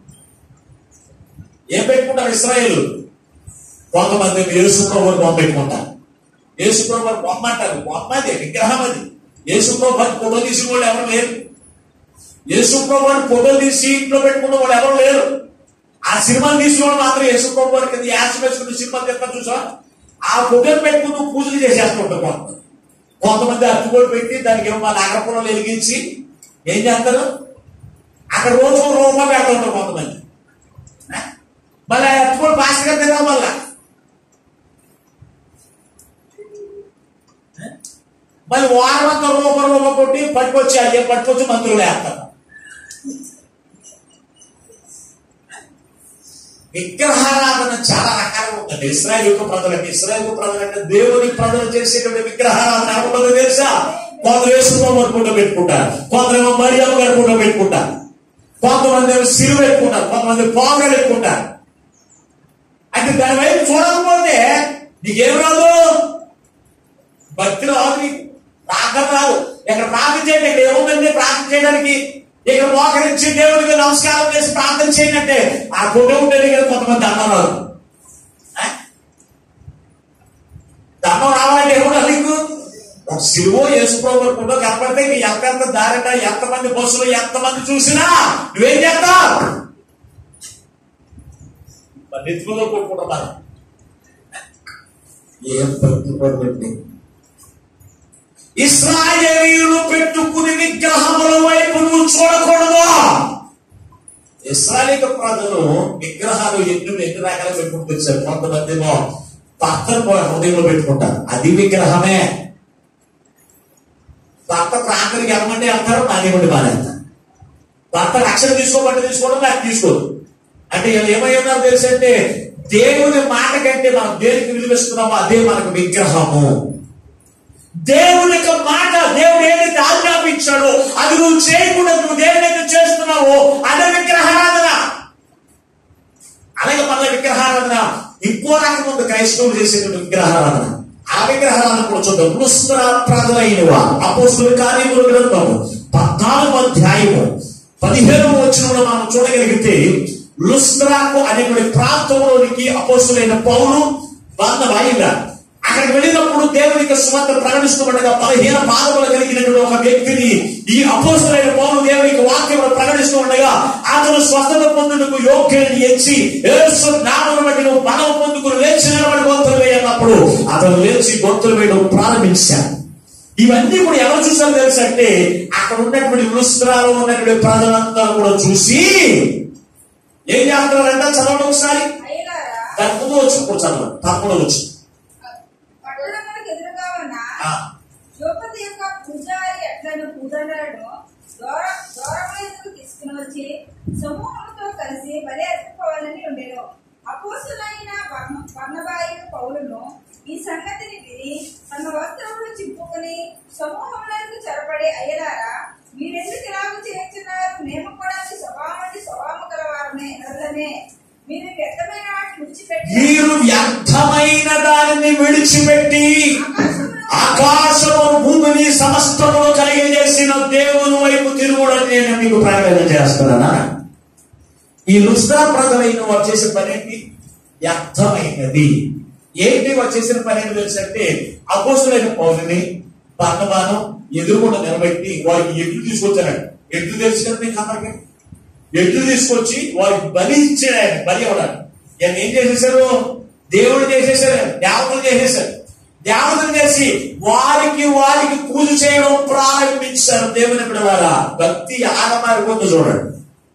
ఏం పెట్టుకుంటారు ఇస్రాయేల్ కొంతమంది యేసుప్రభు బొమ్మ పెట్టుకుంటారు యేసుప్రభు బొమ్మ అంటారు బొమ్మ అది విగ్రహం అది యేసుప్రభు ఫోటో తీసి వాళ్ళు ఎవరు లేరు యేసుప్రభు ఫోటో తీసి ఇంట్లో పెట్టుకున్న వాళ్ళు ఎవరు లేరు ఆ సినిమాలు తీసిన వాళ్ళు మాత్రం యేసుప్రభు కింద యాస్ వేసుకుని సినిమా తెస్తా చూసా ఆ ఫోటోలు పెట్టుకుని పూజలు చేసేస్తుంటారు కొంతమంది కొంతమంది అట్టుకోడు పెట్టి దానికి ఏమో మా నాగపురంలో వెలిగించి ఏం చేస్తారు అక్కడ రోజు ఒక రూపాయి పెడుతుంటారు కొంతమంది ఆ? మళ్ళీ అట్టుకోడు పాస్టర్ గారు తినాలి మళ్ళా ఆ? మళ్ళీ వారం అంతా రూపాయి రూపాయి కొట్టి పట్టుకొచ్చి అయ్యే పట్టుకొచ్చి మంత్రులు వేస్తారు విగ్రహారాధన చాలా రకాలుగా ఉంటుంది ఇస్రాయల్ యొక్క ప్రజలంటే ఇస్రాయల్ ప్రజలంటే దేవుని ప్రజలు చేసేటువంటి విగ్రహారాధన ఎవరు తెలుసా కొందరు యేసుప్రభు ఫోటో పెట్టుకుంటారు కొందరేమో మరియమ్మ గారి ఫోటో పెట్టుకుంటారు కొంతమంది ఏమో సిలువ పెట్టుకుంటారు కొంతమంది పావుగా పెట్టుకుంటారు అంటే దాని వైపు చూడకపోతే నీకేం రాదు భక్తి రాదు నీకు ప్రార్థన రాదు ఇక్కడ ప్రార్థన చేయండి ఇక్కడ ఏముందండి ప్రార్థన చేయడానికి ఇక్కడ మోకరించి దేవుడికి నమస్కారం చేసి ప్రార్థన చేయండి ఆ ఫోటో ఉంటుంది కదా కొంతమంది దండం రాదు ఆ? దండం రావాలంటే ఏముండా నీకు ఒక సిలువ యేసుప్రభు ఫోటో కనపడితే ఇంక ఎంతెంత దారిట ఎంతమంది బస్సులు ఎంతమంది చూసినా నువ్వేం చేస్తావు మరి నెత్తిమీద కొట్టుకుంటున్నారు ఏం భక్తి పడుతుంది ఇస్రాయేలీలు పెట్టుకుని విగ్రహముల వైపు నువ్వు చూడకూడదు ఇస్రాయేల్ ప్రజలు విగ్రహాలు ఎన్ని ఎన్ని రకాలు పెట్టుకుంటూ వచ్చారు కొంతమంది ఏమో పక్కన హృదయంలో పెట్టుకుంటారు అది విగ్రహమే భర్త ప్రాంతానికి వెళ్ళమంటే వెళ్తారు నానేమంటే మానేస్తారు భర్త రక్షణ తీసుకోమంటే తీసుకోవడం నాకు తీసుకోదు అంటే వీళ్ళు ఏమై ఉన్నారు తెలుసంటే దేవుని మాట కంటే మనం దేనికి విలువిస్తున్నామో అదే మనకు విగ్రహము దేవుని యొక్క మాట దేవుడు ఏదైతే ఆజ్ఞాపించాడో అది నువ్వు చేయకుండా నువ్వు దేనినైతే చేస్తున్నావో అదే విగ్రహారాధన అలాగే మన విగ్రహారాధన ఇంకో రకం ఉంది క్రైస్తవులు చేసేటువంటి విగ్రహారాధన ఆ విగ్రహారాధన కూడా చూద్దాం లుస్త్ర ప్రజలైనవా అపోస్తుల కార్యముల గ్రంథము పద్నాలుగు అధ్యాయము పదిహేను వచ్చిన మనం చూడగలిగితే లుస్త్రాకు అనేటువంటి ప్రాంతంలోనికి అపోస్తులైన పౌలు వంద వాయిదా అక్కడికి వెళ్ళినప్పుడు దేవునికి సుమంత ప్రకటిస్తుండగా పదిహేను పాదములు కలిగినటువంటి ఒక వ్యక్తిని ఈ అపోస్తులైన పౌరు దేవునికి వాక్యం ప్రకటిస్తూ ఉండగా అతను స్వస్థత పొందుటకు యోగ్యుని ఎంచి యేసు నామను బట్టి నువ్వు బలం పొందుకుని లేచి నిలబడి గొంతులు వేయన్నప్పుడు అతను లేచి గొంతులు వేయడం ప్రారంభించాడు ఇవన్నీ కూడా ఎవరు చూసారో తెలుసు అంటే అక్కడ ఉన్నటువంటి లుస్త్రాలో ఉన్నటువంటి ప్రజలందరూ కూడా చూసి ఏం చేస్తున్నారంట చదవండి ఒకసారి అయ్యగారా దాని ముందు వచ్చి ఇప్పుడు చదవండి తప్పకుండా వచ్చి పట్టణములకు ఎదురుగా ఉన్న ఆ. యువతి యొక్క పూజారి ఎట్లయిన పూజలను దూర దూరమైనకు తీసుకుని తీసుకుని వచ్చి సమూహంతో కలిసి బలి అర్పింపవాలని ఉండేను అపోసులైన వర్ణబాయి పౌలును ఈ సంగతిని విని తమ వస్త్రములు చింపుకొని సమూహములకు చొరబడి అయ్యలారా మీరెందుకు ఇలాగ చేస్తున్నారు మేము కూడా మీ స్వభావం స్వభావం గలవారమే నరులమే మీరు వ్యక్తమైన వాటిని విడిచిపెట్టి మీరు వ్యర్థమైన దానిని విడిచిపెట్టి ఆకాశమును ఆకాశము భూమిని సమస్తమును కలిగజేసిన దేవుని వైపు తిరుగుడని నేను మీకు ప్రకటన చేస్తున్నానా ఈ లుస్తా ప్రజలైన వారు చేసిన పని ఏంటి వ్యర్థమైనది ఏంటి వారు చేసిన పని ఏంటి తెలుసు అంటే అపోసులైన పౌరుని బర్ణబాను ఎదురుకుండా నిలబెట్టి వారికి ఎట్లు తీసుకొచ్చారంట ఎట్లు తెలుసు కదా మీకు అందరికీ ఎట్లు తీసుకొచ్చి వారికి బలి ఇచ్చాడు ఆయన బలి ఇవ్వడానికి ఆయన ఏం చేసేసారు దేవుడు చేసేసారు దేవతలు చేసేసారు దేవతలు చేసి వారికి వారికి పూజ చేయడం ప్రారంభించారు దేవుని బిడ్డలారా భక్తి ఎలాగ మారిపోతుందో చూడండి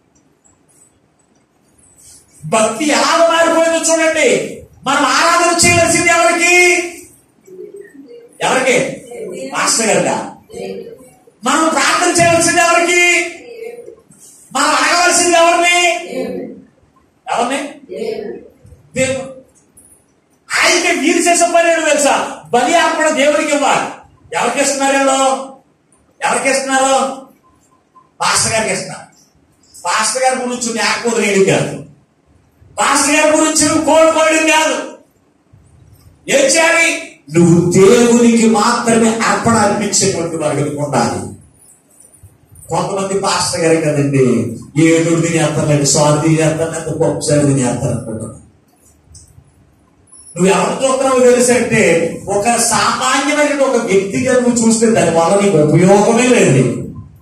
భక్తి ఎలాగ మారిపోయిందో చూడండి మనం ఆరాధన చేయాల్సింది ఎవరికి ఎవరికి మాస్టర్ గారిగా మనం ప్రార్థన చేయాల్సింది ఎవరికి మనం అడగవలసింది ఎవరిని ఎవరిని దేవుడు ఆయనకి మీరు చేసే పని ఏంటో తెలుసా బలి అర్పణ దేవుడికి ఇవ్వాలి ఎవరికి ఇస్తున్నారు వీళ్ళు ఎవరికి ఇస్తున్నారు పాస్టర్ గారికి ఇస్తున్నారు పాస్టర్ గారి గురించి మేకపోతే వేయడం కాదు పాస్టర్ గారి గురించి నువ్వు కోరుకోవడం కాదు ఏం చేయాలి నువ్వు దేవునికి మాత్రమే అర్పణ అర్పించేటువంటి వారికి ఉండాలి కొంతమంది పాస్టర్ గారు కదండి ఏడు తినేస్తానండి సారీ తినేస్తానంటే పప్పుసారి తినేస్తాను అనుకుంటున్నాను నువ్వు ఎవరు చూస్తున్నావు తెలుసంటే ఒక సామాన్యమైన ఒక వ్యక్తిగా నువ్వు చూస్తే దాని వల్ల నీకు ఉపయోగమే లేదు నీకు.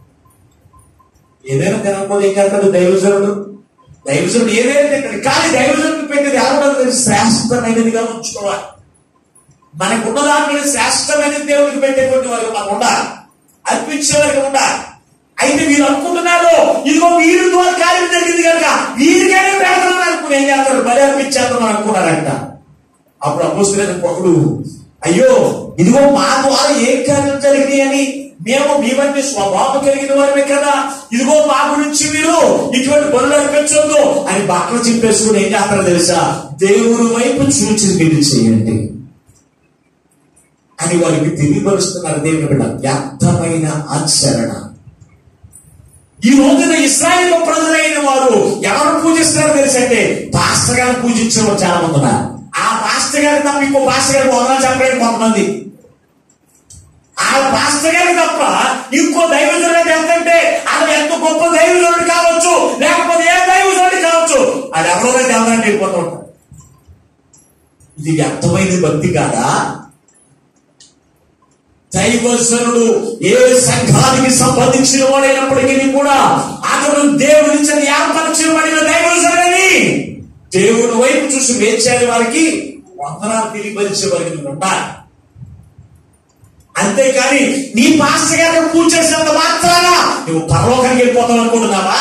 ఏదైనా తినకపోతే ఏం చేస్తాడు దైవజనుడు దైవజనుడు ఏదైనా తింటాడు కానీ దైవజనుడికి పెట్టేది ఎవరు శ్రేష్టమైనదిగా ఉంచుకోవాలి మనకున్న దాంట్లో శ్రేష్టమైన దేవుడికి పెట్టేటువంటి వారికి మనం ఉండాలి అర్పించే వారికి ఉండాలి అయితే వీరు అనుకుంటున్నారు ఇదిగో వీరి ద్వారా కార్యం జరిగింది కనుక వీరికైనా పెడతామని అనుకుని ఏం చేస్తారు బలి అర్పించేద్దాం అనుకున్నారంట అప్పుడు అపోస్తులైన ఒకడు అయ్యో ఇదిగో మా ద్వారా ఏ కార్యం జరిగింది అని మేము మీ వంటి స్వభావం కలిగిన వారమే కదా ఇదిగో మా గురించి మీరు ఇటువంటి బరులు అర్పించొద్దు అని బట్టలు చింపేసుకుని ఏం చేస్తారో తెలుసా దేవుని వైపు చూచి మీరు చేయండి అని వారికి తెలియపరుస్తున్నారు దేవుని బిడ్డ వ్యర్థమైన ఆచరణ ఈ రోజున ఇస్రాయేల్ ప్రజలైన వారు ఎవరు పూజిస్తారో తెలుసంటే పాస్టర్ గారిని పూజించే వారు చాలా మంది ఉన్నారు ఆ పాస్టర్ గారి తప్ప ఇంకో పాస్టర్ గారికి వందనాలు చెప్పలేదు కొంతమంది ఆ పాస్టర్ గారి తప్ప ఇంకో దైవజనుడు ఎంతంటే అది ఎంత గొప్ప దైవజనుడు కావచ్చు లేకపోతే ఏ దైవజనుడు కావచ్చు అది ఎవరో దేవదాన్ని వెళ్ళిపోతూ ఉంటారు ఇది వ్యర్థమైన భక్తి కాదా దైవజనుడు ఏ సంఘానికి సంబంధించిన వాడైనప్పటికీ కూడా అతడు దేవుని చెంది ఏర్పరచబడిన దైవజనుడని దేవుని వైపు చూసి వేచారి వారికి వందనాలు తెలియపరిచే వారికి నువ్వు ఉండాలి అంతేకాని నీ పాస్టర్ గారిని పూజ చేసినంత మాత్రాన నువ్వు పరలోకానికి వెళ్ళిపోతావు అనుకుంటున్నావా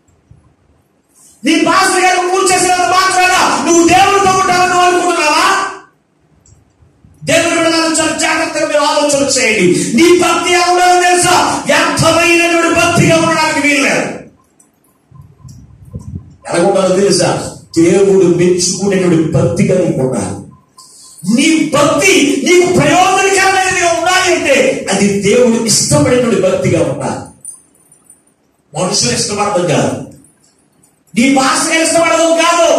నీ పాస్టర్ గారిని పూజ చేసినంత మాత్రాన నువ్వు దేవుడితో ఉంటావని నువ్వు అనుకుంటున్నావా దేవుని బిడ్డలను చాలా జాగ్రత్తగా మీరు ఆలోచన చేయండి నీ భక్తి ఎవరో తెలుసా వ్యర్థమైనటువంటి భక్తిగా ఉండడానికి వీల్లేదు ఎలా ఉండాలో తెలుసా దేవుడు మెచ్చుకునేటువంటి భక్తిగా నీకు ఉండాలి నీ భక్తి నీకు ప్రయోజనకరమైనదిగా ఉండాలి అంటే అది దేవుడు ఇష్టపడినటువంటి భక్తిగా ఉండాలి మనుషులు ఇష్టపడడం కాదు నీ భాషగా ఇష్టపడడం కాదు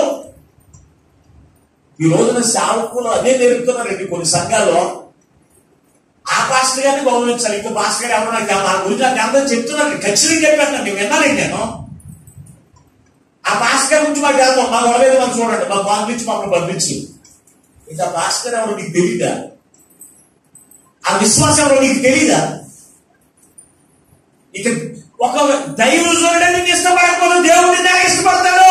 ఈ రోజున సేవకులు అదే నేర్పుతున్నారండి కొన్ని సంఘాల్లో ఆ పాస్టర్ గారిని గౌరవించాలి ఇంకో పాస్టర్ గారు ఎవరు నాకు తెలవదు. ఆ గురించి నాకు అందరూ చెప్తున్నారు ఖచ్చితంగా చెప్పాను నేను విన్నానండి నేను ఆ పాస్టర్ గారి గురించి మాకు వెళ్తాం మా గొడవ మనం చూడండి మా పంపించి మమ్మల్ని పంపించి ఇంకా పాస్టర్ ఎవరు నీకు తెలీదా ఆ విశ్వాసం ఎవరు నీకు తెలీదా ఇక ఒక దైవజనుడని ఇష్టపడకపోతే దేవుడిని ఎలా ఇష్టపడతాడు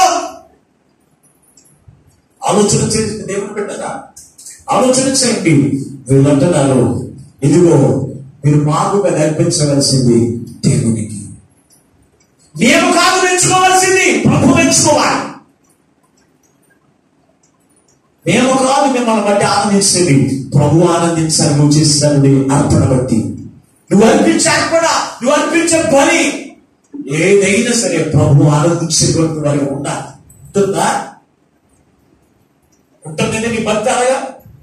ఆలోచన చేసి దేవుడు పెట్టదా ఆలోచన చేయండి వీళ్ళు అంటున్నారు ఇదిగో మీరు మాకుగా నేర్పించవలసింది దేవునికి మేము కాదు మెచ్చుకోవాల్సింది ప్రభు మెచ్చుకోవాలి మేము కాదు మిమ్మల్ని బట్టి ఆనందించేది ప్రభు ఆనందించాలి నువ్వు చేస్తానని అర్పణ బట్టి నువ్వు అర్పించే అర్పణ నువ్వు అర్పించే పని ఏదైనా సరే ప్రభు ఆనందించేటువంటి వారికి ఉండాలి ఉంటుందా ఉంటుందంటే నీ భక్తి అలాగా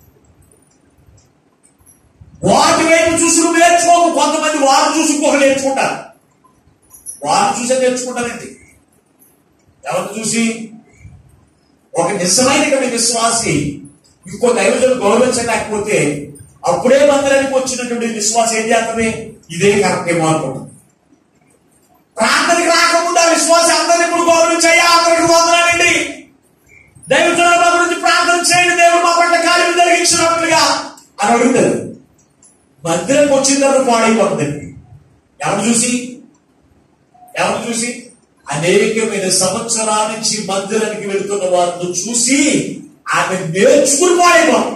వాటి వైపు చూసి నువ్వు నేర్చుకోకు కొంతమంది వారు చూసి ఇంకొకరు నేర్చుకుంటారు వారు చూసే నేర్చుకుంటారండి ఎవరిని చూసి ఒక నిజమైనటువంటి విశ్వాసి ఇంకో దైవజను గౌరవించలేకపోతే అప్పుడే మందిరానికి వచ్చినటువంటి విశ్వాసం ఏం చేస్తుంది ఇదే కరెక్ట్ ఏమో అనుకుంటుంది ప్రార్థనకి రాకముందు ఆ విశ్వాసం అందరిని ఇప్పుడు గౌరవించాయా అందరికి వందనాలండి దైవజనుల మా గురించి ప్రార్థన చేయండి దేవుడు మా పట్ల కార్యం జరిగించినట్లుగా అని అడుగుతారు మందిరానికి వచ్చిన తర్వాత పాడైపోతుందండి ఎవరు చూసి ఎవరు చూసి అనేకమైన సంవత్సరాల నుంచి మందిరానికి వెళ్తున్న వారిని చూసి ఆమె నేర్చుకుని పాడైపోతుంది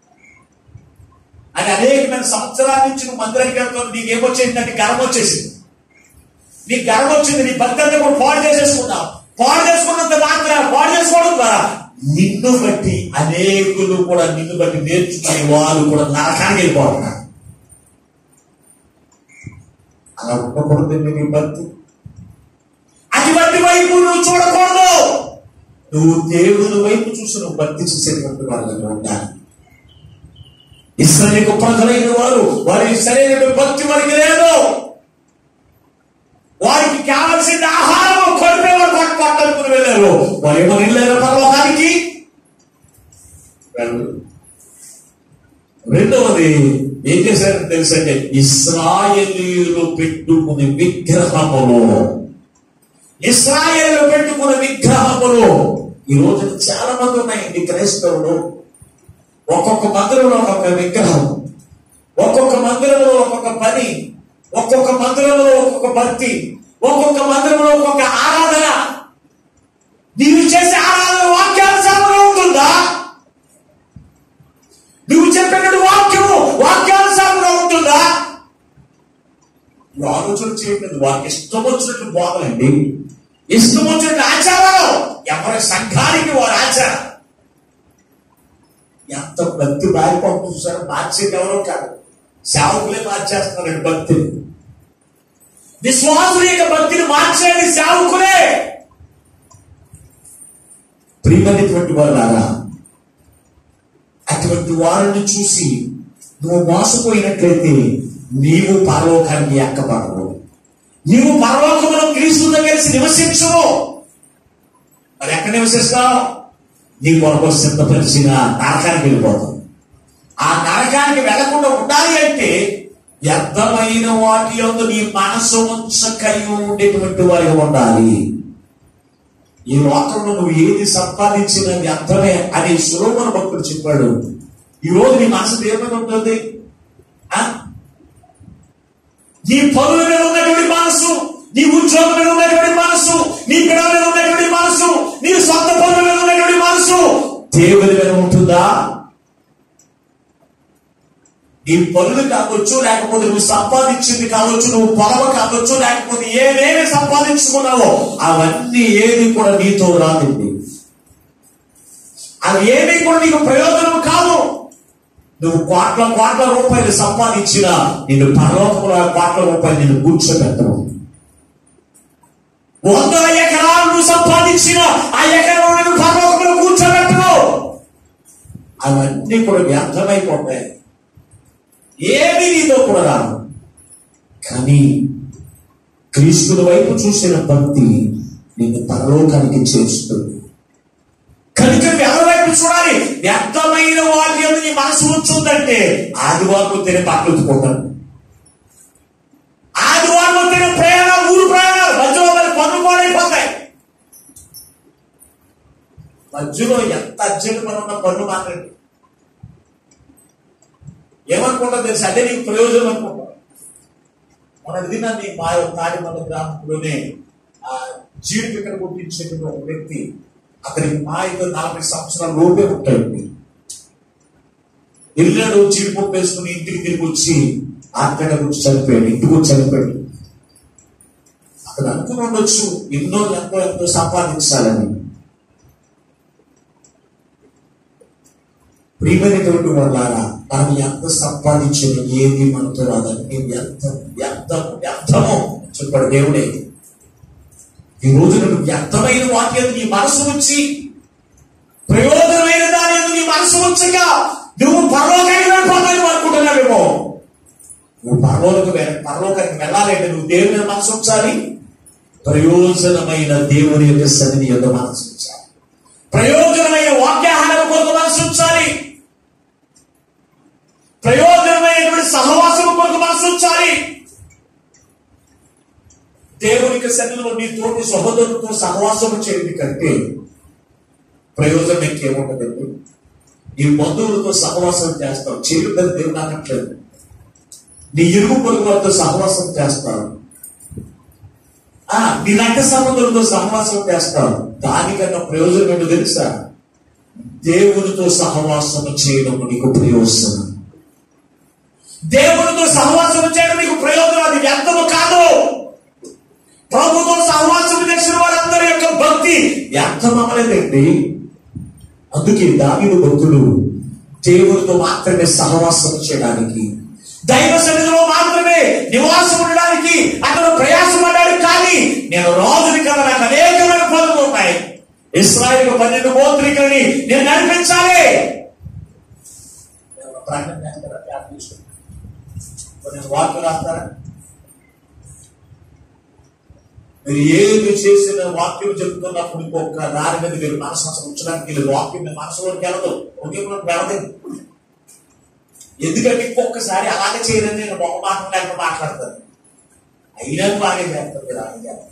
అది అనేకమైన సంవత్సరాల నుంచి నువ్వు మందిరానికి వెళ్తావు నీకేమొచ్చేసింది అంటే గర్వం వచ్చేసింది నీకు గర్వం వచ్చింది నీ భక్తి అంతా కూడా పాడు చేసేసుకున్నావు పాడు చేసుకున్నంత మాత్రం పాడు చేసుకోవడం ద్వారా నిన్ను బట్టి అనేకులు కూడా నిన్ను బట్టి నేర్చుకునే వాళ్ళు కూడా నరకానికి వెళ్ళిపోతున్నారు అలా ఉండకూడదు నీ భక్తి అటువంటి వైపు నువ్వు చూడకూడదు నువ్వు దేవుని వైపు చూసి నువ్వు భక్తి చేసేటువంటి వాళ్ళని ఉండాలి ఇస్రాయేల్ ప్రజలైన వారు వారి సరైన భక్తి వారికి లేదు వారికి కావలసిన ఆహారం కొడిపే వారు పట్టు పట్టనుకుని వెళ్ళారు వారు ఏమో వెళ్ళారు పర్వతానికి వెళ్ళరు. రెండవది ఏం చేశారని తెలుసంటే ఇస్రాయేలీలు పెట్టుకునే విగ్రహములు ఇస్రాయేల్ పెట్టుకున్న విగ్రహములు ఈ రోజు చాలా మంది ఉన్నాయండి క్రైస్తవులు ఒక్కొక్క మందిరంలో ఒక్కొక్క విగ్రహం ఒక్కొక్క మందిరంలో ఒక్కొక్క పని ఒక్కొక్క మందిరంలో ఒక్కొక్క భక్తి ఒక్కొక్క మందిరంలో ఒక్కొక్క ఆరాధన నీవు చేసే ఆరాధన వాక్యానుసారంగా ఉంటుందా నువ్వు చెప్పినట్టు వాక్యము వాక్యానుసారంగా ఉంటుందా నువ్వు ఆలోచన చేయట్లేదు వారికి ఇష్టం వచ్చినట్టు బోధలండి ఇష్టం వచ్చినట్టు ఆచారం ఎవరి సంఘానికి వారి ఆచారం ఎంత భక్తి మారిపోతుంది చూసారు మార్చేది ఎవరో కాదు సేవకులే మార్చేస్తున్నారు భక్తిని విశ్వాసుల యొక్క భక్తిని మార్చేది సేవకులే ప్రియమైనటువంటి వారారా అటువంటి వారిని చూసి నువ్వు మోసపోయినట్లయితే నీవు పరలోకానికి ఎక్కబడవు నీవు పరలోకములో క్రీస్తుతో కలిసి నివసించవు మరి ఎక్కడ నివసిస్తావు నీ కొరకు సిద్ధపరిచిన నరకానికి వెళ్ళిపోతావు ఆ నరకానికి వెళ్లకుండా ఉండాలి అంటే వ్యర్థమైన వాటి యొక్క నీ మనసు ఉంచకై ఉండేటువంటి వారిగా ఉండాలి ఈ లోకంలో నువ్వు ఏది సంపాదించిన వ్యర్థమే అని సులోమన భక్తుడు చెప్పాడు ఈ రోజు నీ మనసు దేని మీద ఉంటుంది ఆ? నీ పనుల మీద ఉన్నటువంటి మనసు నీ ఉద్యోగం మీద ఉన్నటువంటి మనసు నీ పిల్లల మీద ఉన్నటువంటి మనసు నీ సొంత పనుల మీద ఉన్నటువంటి మనసు దేవుని మీద ఉంటుందా నీ పనులు కావచ్చు లేకపోతే నువ్వు సంపాదించింది కావచ్చు నువ్వు పొలవ కావచ్చు లేకపోతే ఏమేమి సంపాదించుకున్నావో అవన్నీ ఏది కూడా నీతో రాదండి అవి ఏమీ కూడా నీకు ప్రయోజనం కాదు నువ్వు కోట్ల కోట్ల రూపాయలు సంపాదించిన నిన్ను పరలోకముల కోట్ల రూపాయలు నిన్ను కూర్చోబెట్టవు వందల ఎకరాలు నువ్వు సంపాదించిన ఆ ఎకరం నిన్ను పరలోకములో కూర్చోబెట్టవు అవన్నీ కూడా వ్యర్థమైపోతాయి ఏది నీతో కూడా రాదు కానీ క్రీస్తుల వైపు చూసిన భక్తి నిన్ను పరలోకానికి చేస్తుంది కనుక ఎవరి వైపు చూడాలి వ్యర్థమైన వాటి మీద నీ మనసు ఉంచుందంటే ఆదివారం తినే పక్కలుకుంటాను ఆదివారం తినే ప్రయాణాలు ఊరు ప్రయాణాలు మధ్యలో మరి పనులు పాడైపోతాయి మధ్యలో ఎంత అర్జెంట్ మనం ఉన్న పనులు మాత్రమే ఏమనుకుంటా తెలుసు అదే నీకు ప్రయోజనం అనుకుంటా మన దినాన్ని మా తాడిమల్ల గ్రామంలోనే ఆ జీడి పిక్కర కొట్టించేటువంటి ఒక వ్యక్తి అతనికి మా ఇద్దరు నలభై సంవత్సరాల లోపే ఉంటాయండి వెళ్ళాడు జీడిపప్పు వేసుకుని ఇంటికి తిరిగి వచ్చి ఆర్కడ వచ్చి చనిపోయాడు ఇంటికి వచ్చి చనిపోయాడు అతను అనుకుని ఉండొచ్చు ఎన్నో ఎంతో ఎంతో సంపాదించాలని ప్రియమైనటువంటి వాళ్ళారా మనం ఎంత సంపాదించిన ఏది మనతో రాదని వ్యర్థం వ్యర్థం వ్యర్థము చెప్పాడు దేవుడే ఈ రోజు నువ్వు వ్యర్థమైన వాక్యం నీ మనసు ఉంచి ప్రయోజనమైన దాని యందు నీ మనసు ఉంచక నువ్వు పరలోకానికి వెళ్ళిపోతావు అనుకుంటున్నావేమో నువ్వు పరలోకి వె- పరలోకానికి వెళ్ళాలంటే నువ్వు దేవుని మీద మనసు ఉంచాలి ప్రయోజనమైన దేవుని యొక్క సన్నిధి యొక్క మనసు ఉంచాలి ప్రయోజనమైన వాక్యాహారం కొరకు మనసు ఉంచాలి ప్రయోజనమైనటువంటి సహవాసం కొరకు మనసు ఉంచాలి దేవునికి సన్నిధిలో నీ తోటి సహోదరులతో సహవాసం చేయడం కంటే ప్రయోజనం ఇంకేముంటదండి నీ బంధువులతో సహవాసం చేస్తావు చేయడం దేవుడు అనట్లేదు నీ ఇరుగు పొరుగు వారితో సహవాసం చేస్తావు ఆ, నీ రక్త సంబంధులతో సహవాసం చేస్తావు దానికన్నా ప్రయోజనం ఏంటో తెలుసా దేవునితో సహవాసం చేయడం నీకు ప్రయోజనం దేవునితో సహవాసం చేయడం నీకు ప్రయోజనం అది వ్యర్థము కాదు ప్రభుతో సహవాసం చేసిన వారందరి యొక్క భక్తి వ్యర్థం అవ్వలేదండి అందుకే దావీదు భక్తుడు దేవునితో మాత్రమే సహవాసం చేయడానికి దైవ సన్నిధిలో మాత్రమే నివాసం ఉండడానికి అతను ప్రయాసపడ్డాడు కానీ నేను రాజుని కదా నాకు అనేకమైన పనులు ఉన్నాయి ఇస్రాయిల్ పన్నెండు గోత్రికల్ని నేను నడిపించాలి ఎవరు ప్రార్థన చేస్తారా? జ్ఞాపకం చేసుకోండి. కొన్ని వాక్యం రాస్తారా మీరు ఏది చేసిన వాక్యం చెప్తున్నప్పుడు ఇంకొక దాని మీద మీరు మనసు అసలు ఉంచడానికి లేదు వాక్యం మీ మనసులోకి వెళ్ళదు హృదయంలోకి వెళ్ళదు ఎందుకంటే ఇంకొకసారి అలాగే చేయదని నేను ఒక మాట లేకుండా మాట్లాడతాను అయినా బాగా చేస్తారు మీరు అలాగే చేస్తారు.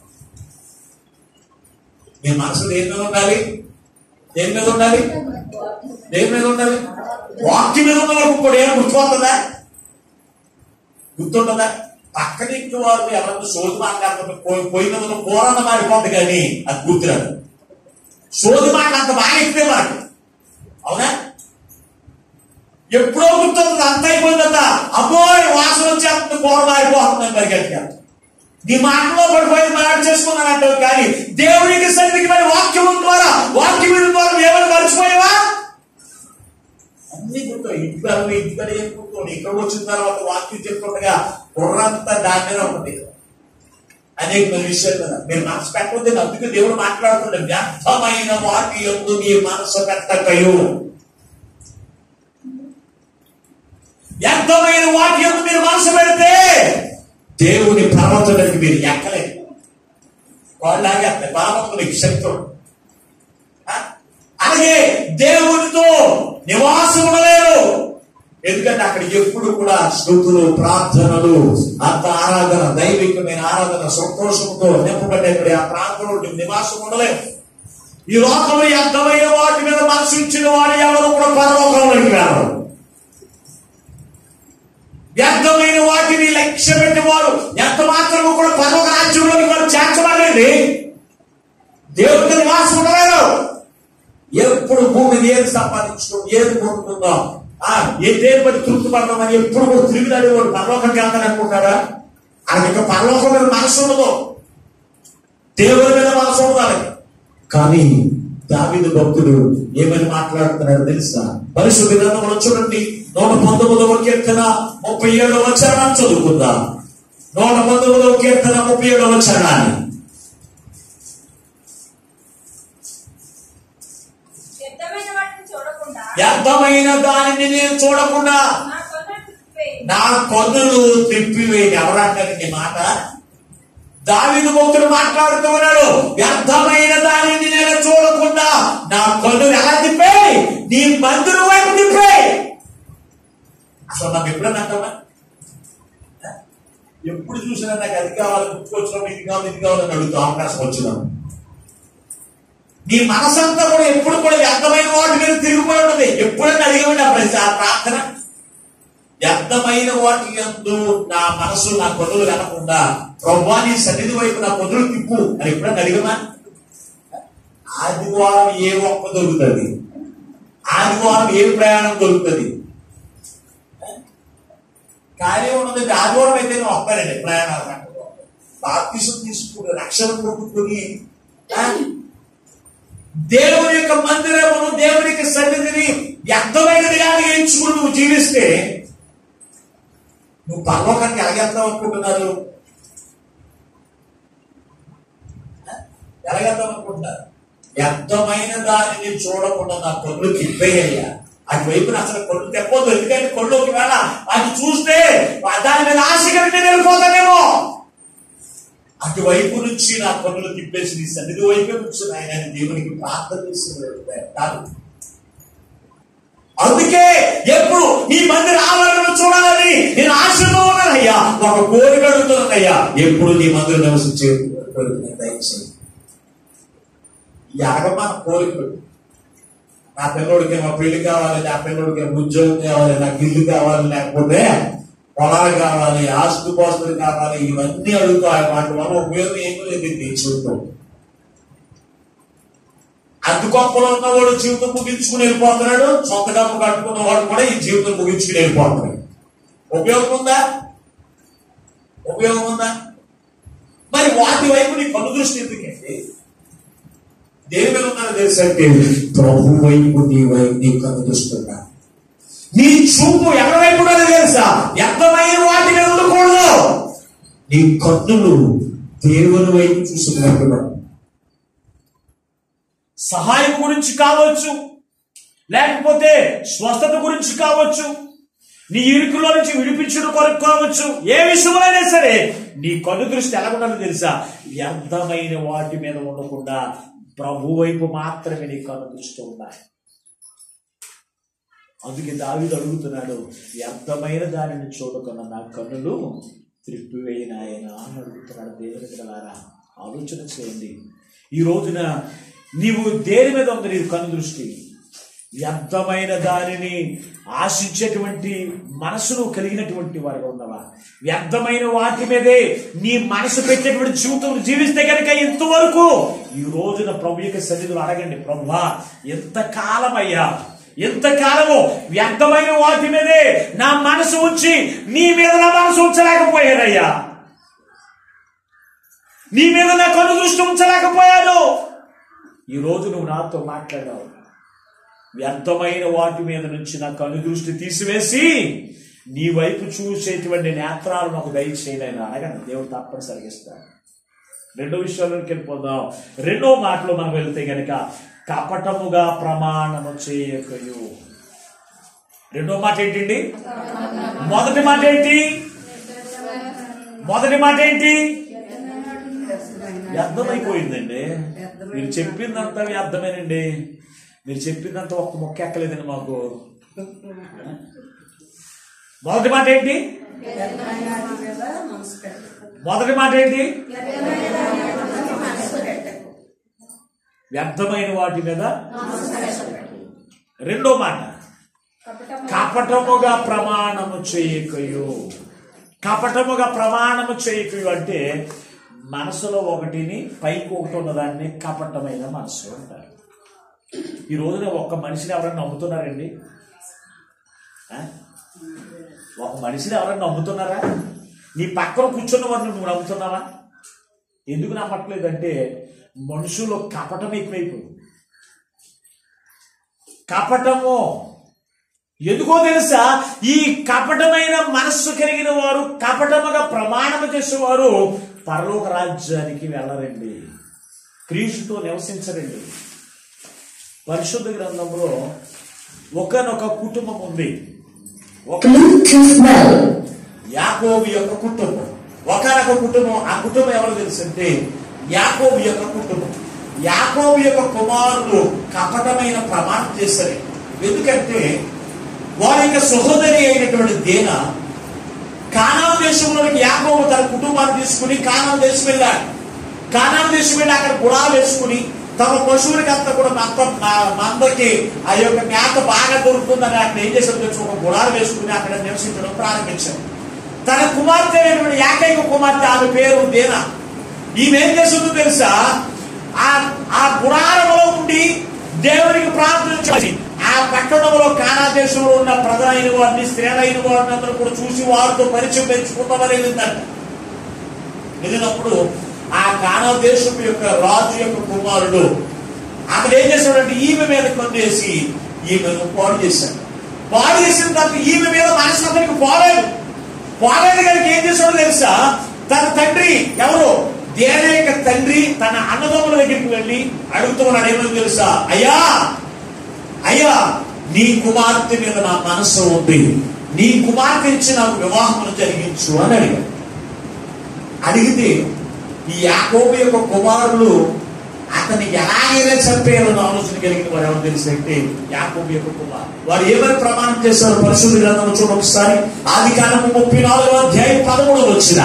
మీ మనసు దేని మీద ఉండాలి దేని మీద ఉండాలి దేని మీద ఉండాలి వాక్యం మీద ఉన్న వాళ్ళకి కూడా ఏమైనా గుర్తుపోతుందా గుర్తుంటుందా పక్కన ఇంటి వారు ఎవరైనా సోది మాట్లాడుతుంటే పోయి పోయి మీద ఉన్న పోరాట మారిపోతుంది కానీ అది గుర్తురాదు సోది మాట అంత బాగా ఎక్కితే మాట అవునా ఎప్పుడో గుర్తుంది అంత అయిపోయిందంట అమ్మోయ్ వాసన వచ్చేస్తుంది కూర మారిపోతుంది మరి గట్టిగా నీ మాటలో పడిపోయి మాట చేసుకున్నానంటావు కానీ దేవునికి సన్నిధికి మరి వాక్యం ద్వారా వాక్యం ద్వారా నువ్వు ఏమైనా మర్చిపోయావా అన్ని గుర్తు ఇంటికి ఇంటికడే ఏం గుర్తుంది ఇక్కడ వచ్చిన తర్వాత వాక్యం చెప్పుకుంటగా బుర్రంతా దాని మీద ఉంటుంది అనేక మంది విషయాలు కదా మీరు మనసు పెట్టవద్దు అందుకే దేవుడు మాట్లాడుతున్నాడు వ్యర్థమైన వాటి ఎందు మీ మనసు పెట్టకయు వ్యర్థమైన వాటి ఎందు మీరు మనసు పెడితే దేవుని పర్వతానికి మీరు ఎక్కలేదు వాళ్ళలాగే అతని పరమతునికి శక్తి ఉండదు. ఆ? అలాగే దేవునితో నివాసం ఉండలేరు ఎందుకంటే అక్కడ ఎప్పుడు కూడా స్థుతులు ప్రార్థనలు అంత ఆరాధన దైవికమైన ఆరాధన సంతోషంతో నింపబడేటువంటి ఆ ప్రాంతంలో నివాసం ఉండలేము ఈ లోకంలో ఎంతమైన వాటి మీద మనసు ఇచ్చిన వాడు ఎవరు కూడా పరలోకంలోకి వెళ్ళరు వ్యర్థమైన వాటిని లక్ష్య పెట్టేవాడు ఎంత మాత్రము కూడా పరలోక రాజ్యంలోకి వారు చేర్చబడలేదు దేవుడితో నివాసం ఉండలేరు ఎప్పుడు భూమిని ఏది సంపాదించడం ఏది పొందుతుందో ఆ ఏ దేని బట్టి తృప్తి పడదామని ఎప్పుడు కూడా తిరిగినాడు వాడు పరలోకంకి వెళ్తాను అనుకుంటారా ఆయనకి ఇంకా పరలోకం మీద మనసు ఉండదు దేవుడి మీద మనసు ఉండాలి కానీ దావిదు భక్తుడు ఏమని మాట్లాడుతున్నాడో తెలుసా పరిశుద్ధ గ్రంథంలో చూడండి నూట పంతొమ్మిదవ కీర్తన ముప్పై ఏడవ చరణాన్ని చదువుకుందాం నూట పంతొమ్మిదవ కీర్తన ముప్పై ఏడవ చరణాన్ని వ్యర్థమైన వాటిని చూడకుండా వ్యర్థమైన దానిని నేను చూడకుండా నా కన్నులు తిప్పివేయి. నా కన్నులు తిప్పివేయి ఎవరంటారండి ఈ మాట దావిదు భక్తుడు మాట్లాడుతూ ఉన్నాడు వ్యర్థమైన దానిని నేను చూడకుండా నా కన్నులు ఎలా తిప్పేయి నీ మందుల వైపు తిప్పేయి అసలు నాకు ఎప్పుడన్నా అంటామా ఎప్పుడు చూసినా నాకు అది కావాలి గుర్తుకొచ్చినాం ఇది కావాలి ఇది కావాలని అడుగుతా అవకాశం వచ్చినాం నీ మనసంతా కూడా ఎప్పుడు కూడా వ్యర్థమైన వాటి మీద తిరిగిపోయి ఉంటుంది ఎప్పుడైనా అడిగేవాడి ఆ ప్రశ్న ఆ ప్రార్థన వ్యర్థమైన వాటి ఎందు నా మనసు నా కొనులు వెనకుండా ప్రభా నీ సన్నిధి వైపు నా కొనులు తిప్పు అని ఎప్పుడైనా అడిగమా ఆదివారం ఏ ఒక్క దొరుకుతుంది ఆదివారం ఏ ప్రయాణం దొరుకుతుంది కార్యం ఉన్నది ఆదివారం అయితే నేను వస్తానండి ప్రయాణాలు బాప్తిసం తీసుకుని రక్షణ పొందుకుని ఆ, దేవుని యొక్క మందిరమును దేవుని యొక్క సన్నిధిని వ్యర్థమైనదిగా ఎంచుకుని నువ్వు జీవిస్తే నువ్వు పర్లోకానికి ఎలాగెళ్తావు అనుకుంటున్నారు ఎలాగేద్దాం అనుకుంటున్నారు వ్యర్థమైన దానిని చూడకుండా నా కళ్ళు తిప్పేయ్యా అటువైపు అసలు కళ్ళు తెప్పొద్దు ఎందుకంటే కళ్ళు ఒకవేళ అది చూస్తే దాని మీద ఆశ కలిగి నేను వెళ్ళిపోతానేమో అటువైపు నుంచి నా కన్నులు తిప్పేసి నీ సన్నిధి వైపే నుంచి ఆయన దేవునికి ప్రార్థన చేసి పెట్టాలి అందుకే ఎప్పుడు నీ మందిర ఆవరణను చూడాలని నేను ఆశతో ఉన్నానయ్యా ఒక కోరిక అడుగుతున్నానయ్యా ఎప్పుడు నీ మందిరం నివసించే కోరిక దయచేయి ఈ అడగమన్న కోరికలు నా పిల్లోడికి ఏమో పెళ్లి కావాలి నా పిల్లోడికి ఏమో ఉద్యోగం కావాలి నాకు ఇల్లు కావాలి లేకపోతే పొలాలు కావాలి ఆస్తు పాస్తులు కావాలి ఇవన్నీ అడుగుతా వాటి వల్ల ఉపయోగం ఏమీ లేదు నీ జీవితం అడ్డుకొప్పలో ఉన్నవాడు జీవితం ముగించుకుని వెళ్ళిపోతున్నాడు సొంత డబ్బు కట్టుకున్న వాడు కూడా ఈ జీవితం ముగించుకుని వెళ్ళిపోతున్నాడు ఉపయోగం ఉందా ఉపయోగం ఉందా మరి వాటి వైపు నీ కన్ను దృష్టి ఎందుకండి దేని మీద ఉన్నారో తెలుసంటే ప్రభు వైపు నీ వైపు నీ కన్ను దృష్టి ఉందా నీ చూపు ఎవరి వైపు ఉన్నదో తెలుసా ఎంతమైన వాటి మీద ఉండకూడదు నీ కన్నులు దేవుని వైపు చూసినట్టు సహాయం గురించి కావచ్చు లేకపోతే స్వస్థత గురించి కావచ్చు నీ ఇరుకులో నుంచి విడిపించడం కొరకు కావచ్చు ఏ విషయమైనా సరే నీ కన్ను దృష్టి ఎలా ఉండాలో తెలుసా వ్యర్థమైన వాటి మీద ఉండకుండా ప్రభు వైపు మాత్రమే నీ కన్ను దృష్టి ఉండాలి అందుకే దావీదు అడుగుతున్నాడు వ్యర్థమైన దానిని చూడకుండా నా కన్నులు త్రిప్పివేయిన ఆయన అని అడుగుతున్నాడు దేవుని గలారా ఆలోచన చేయండి ఈ రోజున నీవు దేని మీద ఉంది నీ కన్ను దృష్టి వ్యర్థమైన దానిని ఆశించేటువంటి మనసును కలిగినటువంటి వారుగా ఉన్నవా వ్యర్థమైన వాటి మీదే నీ మనసు పెట్టేటువంటి జీవితం జీవిస్తే కనుక ఇంతవరకు ఈ రోజున ప్రభు యొక్క సన్నిధులు అడగండి ప్రభువా ఎంత కాలమయ్యా ఎంతకాలము వ్యర్థమైన వాటి మీదే నా మనసు ఉంచి నీ మీద నా మనసు ఉంచలేకపోయానయ్యా నీ మీద నా కను దృష్టి ఉంచలేకపోయాను ఈ రోజు నువ్వు నాతో మాట్లాడావు వ్యర్థమైన వాటి మీద నుంచి నా కను దృష్టి తీసివేసి నీ వైపు చూసేటువంటి నేత్రాలు నాకు దయచేయలేను అనగానే దేవుడు తప్పనిసరిగా ఇస్తాడు రెండో విషయంలోకి వెళ్ళిపోదాం రెండో మాటలో మనం వెళ్తే గనక కపటముగా ప్రమాణము చేయకయు రెండో మాట ఏంటండి మొదటి మాట ఏంటి మొదటి మాట ఏంటి వ్యర్థమైపోయిందండి మీరు చెప్పిందంతా వ్యర్థమేనండి మీరు చెప్పిందంతా ఒక్క మొక్క ఎక్కలేదండి మాకు మొదటి మాట ఏంటి మొదటి మాట ఏంటి వ్యర్థమైన వాటి మీద రెండో మాట కపటముగా ప్రమాణము చేయకయు కపటముగా ప్రమాణము చేయకయు అంటే మనసులో ఒకటిని పైకి ఒకటి ఉన్నదాన్ని కపటమైన మనసు అంటారు ఈ రోజున ఒక్క మనిషిని ఎవరైనా నమ్ముతున్నారండి ఆ? ఒక మనిషిని ఎవరైనా నమ్ముతున్నారా నీ పక్కన కూర్చున్న వారిని నువ్వు నమ్ముతున్నావా ఎందుకు నమ్మట్లేదంటే మనుషులు కపటం ఎక్కువైపోయింది కపటము ఎందుకో తెలుసా ఈ కపటమైన మనస్సు కలిగిన వారు కపటముగా ప్రమాణము చేసేవారు పరలోక రాజ్యానికి వెళ్ళరండి క్రీస్తుతో నివసించరండి పరిశుద్ధ గ్రంథంలో ఒకనొక కుటుంబం ఉంది ఒక Bluetooth mode. యాకోబు యొక్క కుటుంబం ఒకనొక కుటుంబం ఆ కుటుంబం ఎవరు తెలుసంటే యాకోబు యొక్క కుటుంబం యాకోబు యొక్క కుమారులు కపటమైన ప్రమాణం చేశారు ఎందుకంటే వారి యొక్క సహోదరి అయినటువంటి దేన కానాం దేశంలోనికి యాకోబు తన కుటుంబాన్ని తీసుకుని కానాం దేశం వెళ్ళాడు కానాం దేశం వెళ్ళి అక్కడ గుడాలు వేసుకుని తమ పశువులకి అంతా కూడా మంద మా- మందకి ఆ యొక్క మేత బాగా దొరుకుతుందని అక్కడ ఏం చేశారు తెలుసు ఒక గుడాలు వేసుకుని అక్కడ నివసించడం ప్రారంభించారు తన కుమార్తె అయినటువంటి ఏకైక కుమార్తె ఆమె పేరు దేనా ఈమె ఏం చేస్తుందో తెలుసా ఆ ఆ గుడారంలో ఉండి దేవునికి ప్రార్థన చేసి ఆ పట్టణంలో కానా దేశంలో ఉన్న ప్రజలైన వారిని స్త్రీలైన వారిని అందరూ కూడా చూసి వారితో పరిచయం పెంచుకుంటామని వెళ్ళిందంట వెళ్ళినప్పుడు ఆ కానా దేశం యొక్క రాజు యొక్క కుమారుడు అక్కడ ఏం చేశాడంటే ఈమె మీద కొందేసి ఈమెను పాడు చేశాడు పాడు చేసిన తర్వాత ఈమె మీద మనసు అతనికి పోలేదు పోలేదు కనుక ఏం చేశాడో తెలుసా తన తండ్రి ఎవరు దేన యొక్క తండ్రి తన అన్నదమ్ముల దగ్గరికి వెళ్ళి అడుగుతున్నాడు ఏమని తెలుసా అయ్యా అయ్యా నీ కుమార్తె మీద నా మనసు ఉంది నీ కుమార్తె ఇచ్చి నాకు వివాహమును జరిగించు అని అడిగాడు అడిగితే ఈ యాకోబు యొక్క కుమారులు అతన్ని ఎలాగైనా చంపేయాలని ఆలోచన కలిగిన వారు ఎవరు తెలిసంటే యాకోబు యొక్క కుమారు వారు ఏమని ప్రమాణం చేశారు పరిశుద్ధ గ్రంథం చూడ ఒకసారి ఆది కాలము ముప్పై నాలుగో అధ్యాయం పదమూడు వచ్చిన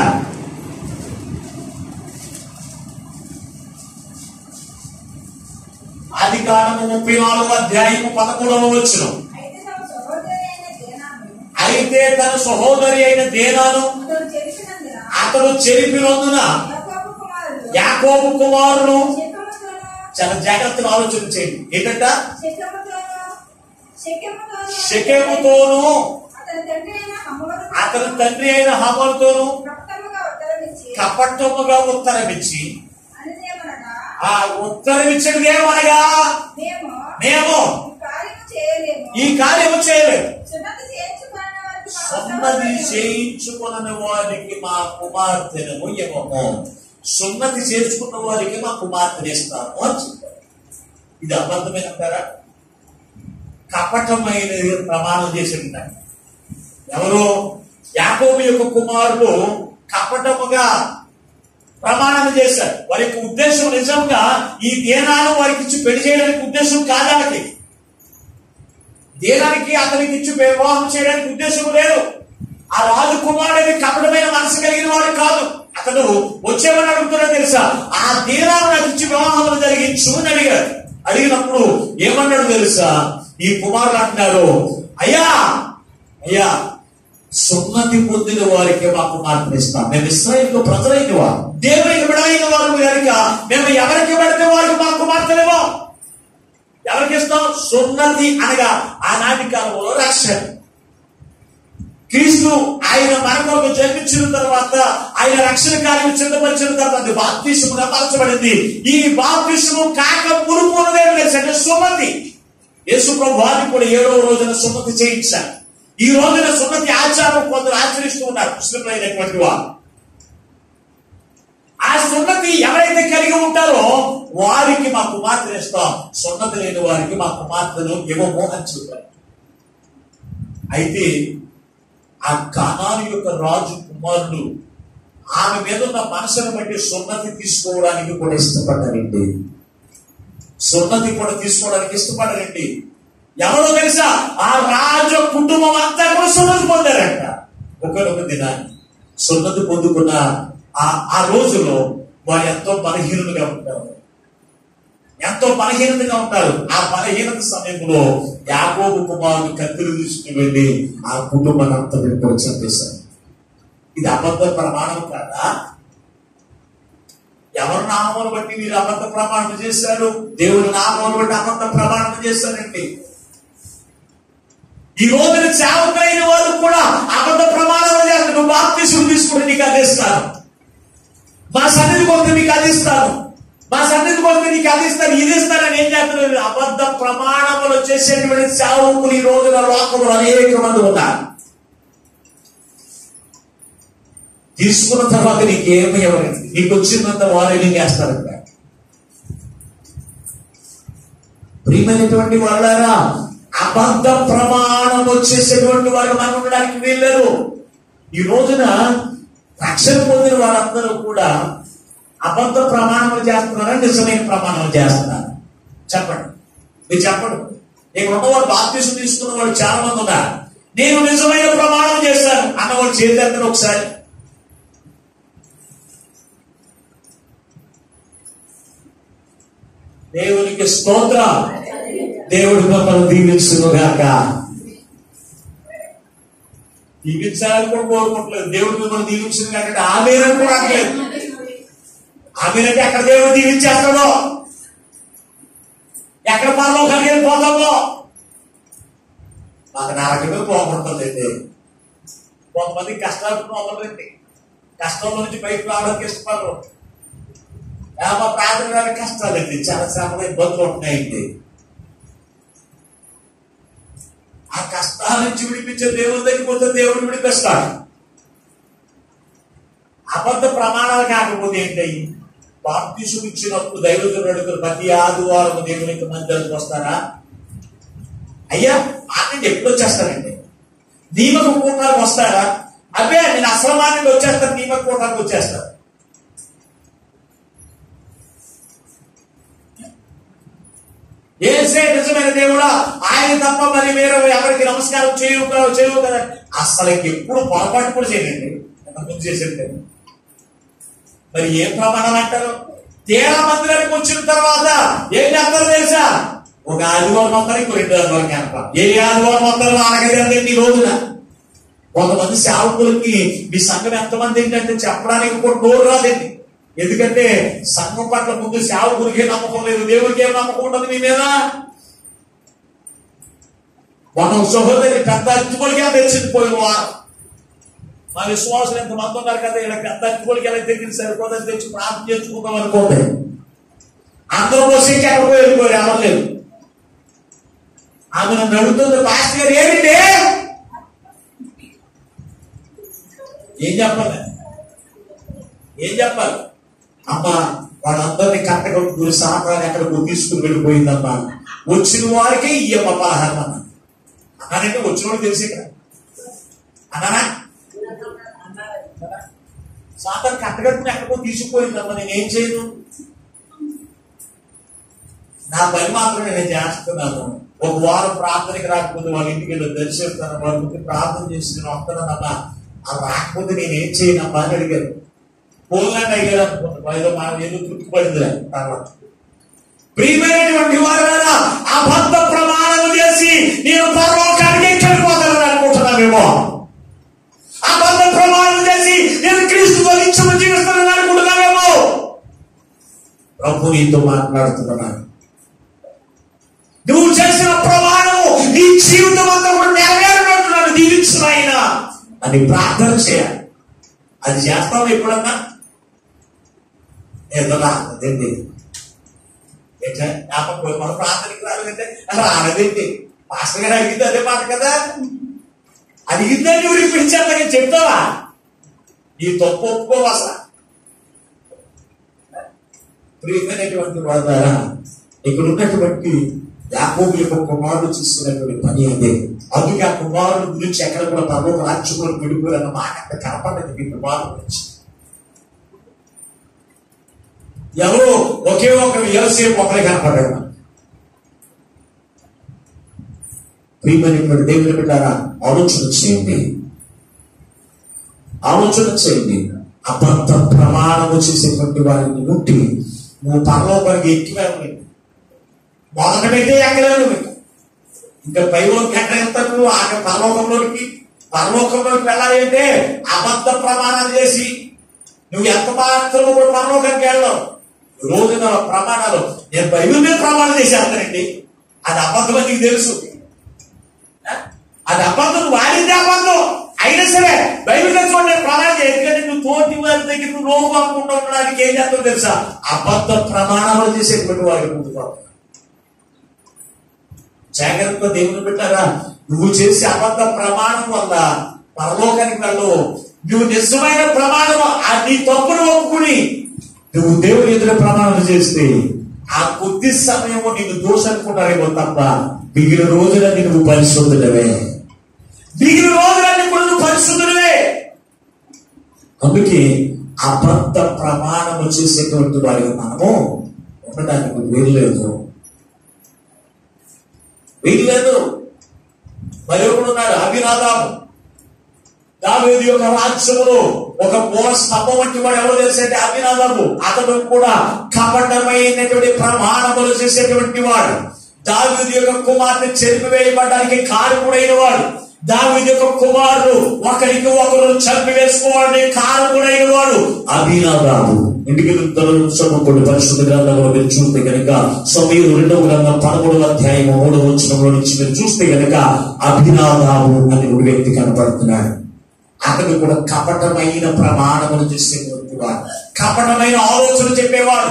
ఆది కాలము ముప్పై నాలుగో అధ్యాయము పదమూడవ వచ్చిన అయితే తమ సహోదరి అయిన దేనాను అయితే తన సహోదరి అయిన దేనాను అతడు చేసినందున అతడు చెరిపినందున యాకోబు కుమారులు యాకోబు కుమారులు శెకెముతోనూ చాలా జాగ్రత్తగా ఆలోచన చేయండి ఏంటంట శెకెముతోనూ శెకెముతోనూ షెకెముతోను అతని తండ్రి అయిన హమోరు అతని తండ్రి అయిన హమలతోను రక్తముగా ఉత్తరమిచ్చి కపటముగా ఉత్తరమిచ్చి అనేదేమనగా ఆ ఉత్తరమిచ్చినది ఏమనగా మేము మేము ఈ కార్యము చేయలేము ఈ కార్యము చేయలేదు సున్నతి చేయించుకున్న వారికి మా సున్నతి సహోదరులు చేయించుకున్న వారికి మా కుమార్తెను ఇవ్వము సున్నతి చేసుకున్న వారికి మా కుమార్తెను ఇస్తాము అని చెప్పారు ఇది అబద్ధమేనంటారా కపటమైన ప్రమాణం చేసింటారు ఎవరు యాకోబు యొక్క కుమారులు కపటముగా ప్రమాణం చేశారు వారి యొక్క ఉద్దేశం నిజంగా ఈ దేనాన్ని వారికి ఇచ్చి పెళ్లి చేయడానికి ఉద్దేశం కాదానికి దేనానికి అతనికి ఇచ్చి వివాహం చేయడానికి ఉద్దేశం లేదు ఆ రాజు కుమారుడిని కపటమైన మనసు కలిగిన వాడు కాదు అతను వచ్చేవని అడుగుతున్నా తెలుసా ఆ దీనాన్ని నాకు ఇచ్చి వివాహం జరిగించు అని అడిగాడు అడిగినప్పుడు ఏమన్నాడు తెలుసా ఈ కుమారుడు అంటున్నారు అయ్యా అయ్యా సున్నతి పొందిన వారికి మా కుమార్తెను ఇస్తాం మేము ఇస్రాయిల్ ప్రజలైన వారు దేవునికి విడైన వారు కనుక మేము ఎవరికి పెడితే వారికి మా కుమార్తెలేమో ఎవరికి ఇస్తాం సున్నతి అనగా ఆనాటి కాలంలో రక్షణ క్రీస్తు ఆయన మన కొరకు జన్మించిన తర్వాత ఆయన రక్షణ కార్యం సిద్ధపరిచిన తర్వాత బాప్తిసముగా మార్చబడింది ఈ బాప్తిసము కాక మురుపున్నదేమి లేదు అంటే సున్నతి యేసు ప్రభు వారిని కూడా ఏడవ రోజున సున్నతి చేయించారు ఈ రోజున సున్నతి ఆచారం కొందరు ఆచరిస్తూ ఉన్నారు ముస్లింలైనటువంటి వారు ఆ సున్నతి ఎవరైతే కలిగి ఉంటారో వారికి మా కుమార్తెను ఇస్తాం సున్నతి లేని వారికి మా కుమార్తెను ఇవ్వము అని చెప్పారు అయితే ఆ కానాను యొక్క రాజు కుమారుడు ఆమె మీద ఉన్న మనసును బట్టి సున్నతి తీసుకోవడానికి కూడా ఇష్టపడ్డారండి సున్నతి కూడా తీసుకోవడానికి ఇష్టపడ్డారండి ఎవరో తెలుసా ఆ రాజు కుటుంబం అంతా కూడా సున్నతి పొందారంట ఒకరొక దినాన్ని సున్నతి పొందుకున్న ఆ ఆ రోజులో వారు ఎంతో బలహీనులుగా ఉంటారు ఎంతో బలహీనతగా ఉంటారు ఆ బలహీనత సమయంలో యాకోబు కుమారుడు కత్తిరి తీసుకుని వెళ్ళి ఆ కుటుంబాన్ని అంతా కూడా చంపేశారు ఇది అబద్ధ ప్రమాణం కాదా ఎవరి నామమును బట్టి మీరు అబద్ధ ప్రమాణం చేశారు దేవుడి నామమును బట్టి అబద్ధ ప్రమాణం చేశారండి ఈ రోజున సేవకులైన వాళ్ళు కూడా అబద్ధ ప్రమాణాలు చేస్తారు నువ్వు బాప్తీసులు తీసుకుని నీకు అందిస్తాను మా సన్నిధి కొంత నీకు అందిస్తాను మా సన్నిధి కొంత నీకు అందిస్తాను ఇది ఇస్తానని ఏం చేస్తున్నారు అబద్ధ ప్రమాణములు చేసేటువంటి సేవకులు ఈ రోజున లోకంలో అనేక మంది ఉన్నారు తీసుకున్న తర్వాత నీకేమి ఎవరికి నీకు వచ్చినంత వారే నీకు వేస్తారంట ప్రియమైనటువంటి వాళ్ళారా అబద్ధ ప్రమాణం వచ్చేసేటువంటి వారు మనం ఉండడానికి వీల్లేదు ఈ రోజున రక్షణ పొందిన వారందరూ కూడా అబద్ధ ప్రమాణములు చేస్తున్నారా నిజమైన ప్రమాణం చేస్తున్నారు చెప్పండి మీరు చెప్పండి ఇక్కడ ఉన్నవారు బాప్తీసు తీసుకున్న వాళ్ళు చాలా మంది ఉన్నారు నేను నిజమైన ప్రమాణం చేశాను అన్నవాడు చేద్దాం ఒకసారి దేవునికి స్తోత్ర దేవుడు మమ్మల్ని దీవించుగాక దీవించాలని కూడా కోరుకుంటలేదు దేవుడు మిమ్మల్ని దీవించింది కాబట్టి ఆమెనని కూడా అనలేదు ఆమెనంటే ఎక్కడ దేవుడు దీవించేస్తాడో ఎక్కడ పనులు కలిగిన పోతామో మాకు నరకమే పోగొట్టలేదు కొంతమంది కష్టాలు పోగలండి కష్టంలో నుంచి బయటకు రావడానికి ఇష్టపడరు మా పేదలకు కష్టాలండి చాలా శ్రమలు ఇబ్బందులు ఉంటున్నాయండి ఆ కష్టాల నుంచి విడిపించే దేవుని దగ్గరికి పోతే దేవుడు విడిపిస్తాడు అబద్ధ ప్రమాణాలు కాకపోతే ఏంటి బాప్తీసు ఇచ్చినప్పుడు దైవజనుడు అడుగుతారు ప్రతి ఆదివారం దేవునికి మందిరానికి వస్తారా అయ్యా ఆనండి ఎప్పుడు వచ్చేస్తానండి నియమక కూటాలకు వస్తారా అబ్బే నేను అసలమానంగా వచ్చేస్తాను నియమక కూటానికి వచ్చేస్తాను ఏసే నిజమైన దేవుడా ఆయన తప్ప మరి వేరే ఎవరికి నమస్కారం చేయవు కదా చేయవు కదా అసలు ఎప్పుడు పొరపాటు కూడా చేయనండి ముందు చేసేది మరి ఏం ప్రమాణం అంటారు తేడా మందిరానికి వచ్చిన తర్వాత ఏం చేస్తారు తెలుసా ఒక ఆదివారం వస్తారు ఇంకో రెండు ఆదివారం కనప ఏ ఆదివారం వస్తారు అనగదండి ఈ రోజున కొంతమంది సేవకులకి మీ సంఘం ఎంతమంది ఏంటంటే చెప్పడానికి కూడా నోరు రాదండి ఎందుకంటే సంఘం పట్ల ముందు సేవకులకే నమ్మకం లేదు దేవుడికి ఏం నమ్మకం ఉండదు మీ మీద మనం సహోదరి పెద్ద అత్తుకోలికి తెచ్చిపోయిన వారు మా విశ్వాసులు ఎంతమంది ఉన్నారు కదా ఇలా పెద్ద అత్తుకోలికి ఎలా దగ్గర సరిపోదని తెచ్చి ప్రార్థన చేసుకుందాం అనుకోండి అందరూ పోసి ఎక్కడ పోయి వెళ్ళిపోయారు ఎవరు లేదు ఆమె నన్ను అడుగుతుంది పాస్టర్ గారు ఏమిటి ఏం చెప్పాలి ఏం చెప్పాలి అమ్మా వాళ్ళందరినీ కట్టగా గురి సాంబ్రాన్ని ఎక్కడికో తీసుకుని వెళ్ళిపోయిందమ్మా వచ్చిన వారికే ఇయ్యమ్మ పలహారం అన్న అన్నానంటే వచ్చిన వాడు తెలిసి ఇక్కడ అన్నానా సాంబ్రాన్ని కట్టగట్టుకుని ఎక్కడికో తీసుకుపోయిందమ్మా నేను ఏం చేయను నా పని మాత్రం నేను చేస్తున్నాను ఒక వారం ప్రార్థనకి రాకపోతే వాళ్ళ ఇంటికి వెళ్ళి దర్శిస్తాను వాళ్ళ ఇంటికి ప్రార్థన చేసి నేను వస్తున్నానమ్మా ఆ రాకపోతే నేను ఏం చేయనమ్మా అని అడిగారు పోలాండ్ అయ్యారు అనుకుంటున్నా ఏదో మా ఏదో తృప్తిపడిందిలే తర్వాత ప్రియమైనటువంటి వారు అబద్ధ ప్రమాణం చేసి నేను పరలోకానికి ఎక్కడిపోతానని అనుకుంటున్నామేమో అబద్ధ ప్రమాణం చేసి నేను క్రీస్తుతో నిత్యము జీవిస్తానని అనుకుంటున్నామేమో ప్రభు నీతో మాట్లాడుతున్నాను నువ్వు చేసిన ప్రమాణము నీ జీవితం అంతా కూడా నెరవేరినట్టున్నాను దీవించిన ఆయన అని ప్రార్థన చేయాలి అది చేస్తావు ఎప్పుడన్నా ఏదో రాదండి ఎట్లా జ్ఞాపకం పోయి మన ప్రార్థనకి రాలేదంటే రాలేదండి పాస్టర్ గారు అడిగింది అదే మాట కదా అడిగిందని ఊరికి పిలిచేంతగా చెప్తావా నీ తప్పు ఒప్పుకోవు అసలు ప్రియమైనటువంటి వారి ద్వారా ఇక్కడ ఉన్నటువంటి యాకోబు యొక్క కుమారుడు చేస్తున్నటువంటి పని అదే అందుకే ఆ కుమారుడు గురించి ఎక్కడ కూడా పర్వత రాజ్యంలో విడిపోయిన మాట అక్కడ కనపడదు మీ కుమారుడు గురించి ఎవరు ఒకే ఒక వ్యవసాయం ఒకరే కనపడ్డాడు మనకి. ప్రియమైనటువంటి దేవుని బిడ్డారా ఆలోచన చేయండి ఆలోచన చేయండి అబద్ధ ప్రమాణము చేసేటువంటి వారిని ముట్టి నువ్వు పరలోకానికి ఎక్కివేయాలి మొదటైతే ఎక్కలేవు నువ్వు ఇంకా. ఇంకా పైలోకి ఎక్కడ వెళ్తావు నువ్వు ఆ పరలోకంలోకి పరలోకంలోకి వెళ్ళాలి అంటే అబద్ధ ప్రమాణాలు చేసి నువ్వు ఎంత మాత్రం కూడా పరలోకానికి వెళ్ళావు ఈ రోజున ప్రమాణాలు నేను బైబిల్ మీద ప్రమాణం చేసేస్తానండి అది అబద్ధం అని నీకు తెలుసు ఆ? అది అబద్ధం నువ్వు వాడింది అబద్ధం అయినా సరే బైబిల్ తెచ్చుకోండి నేను ప్రమాణం చేయ ఎందుకంటే నువ్వు తోటి వారి దగ్గర నువ్వు లోపు అనుకుంటూ ఉండడానికి ఏం చేస్తావు తెలుసా అబద్ధ ప్రమాణాలు చేసేటువంటి వారికి ముందుకు జాగ్రత్త దేవుని పెట్టారా నువ్వు చేసే అబద్ధ ప్రమాణం వల్ల పరలోకానికి వెళ్ళవు నువ్వు నిజమైన ప్రమాణం ఆ నీ తప్పును ఒప్పుకుని నువ్వు దేవుని ఎదురు ప్రమాణం చేస్తే ఆ కొద్ది సమయము నిన్ను దోషనుకుంటారేమో తప్ప మిగిలిన రోజులన్నీ నువ్వు పరిశుద్ధుడవే మిగిలిన రోజులన్నీ కూడా నువ్వు పరిశుద్ధుడవే అందుకే అబద్ధ ప్రమాణము చేసేటువంటి వారికి మనము ఉండడానికి వీల్లేదు వీల్లేదు మరి ఉన్నాడు అభినాదాము దావేది యొక్క రాజ్యములో ఒక మూల స్తంభం వంటి వాడు ఎవరు తెలిసేది అభినాదాము అతడు కూడా కపటమైనటువంటి ప్రమాణములు చేసేటువంటి వాడు దావీదు యొక్క కుమార్తె చెరిపివేయబడడానికి కారకుడైన వాడు దావీదు యొక్క కుమారుడు ఒకరికి ఒకరు చంపివేసుకోవాలని కారకుడైన వాడు అభినాదాము ఇంటికి చదువుకోండి పరిశుద్ధ గ్రంథంలో మీరు చూస్తే కనుక సమయం రెండవ గ్రంథం పదమూడవ అధ్యాయం మూడవ వచనంలో నుంచి మీరు చూస్తే కనుక అభినాదాము అని ఒక వ్యక్తి కనపడుతున్నాడు అతడు కూడా కపటమైన ప్రమాణములు చేసేటువంటి వాడు కపటమైన ఆలోచన చెప్పేవాడు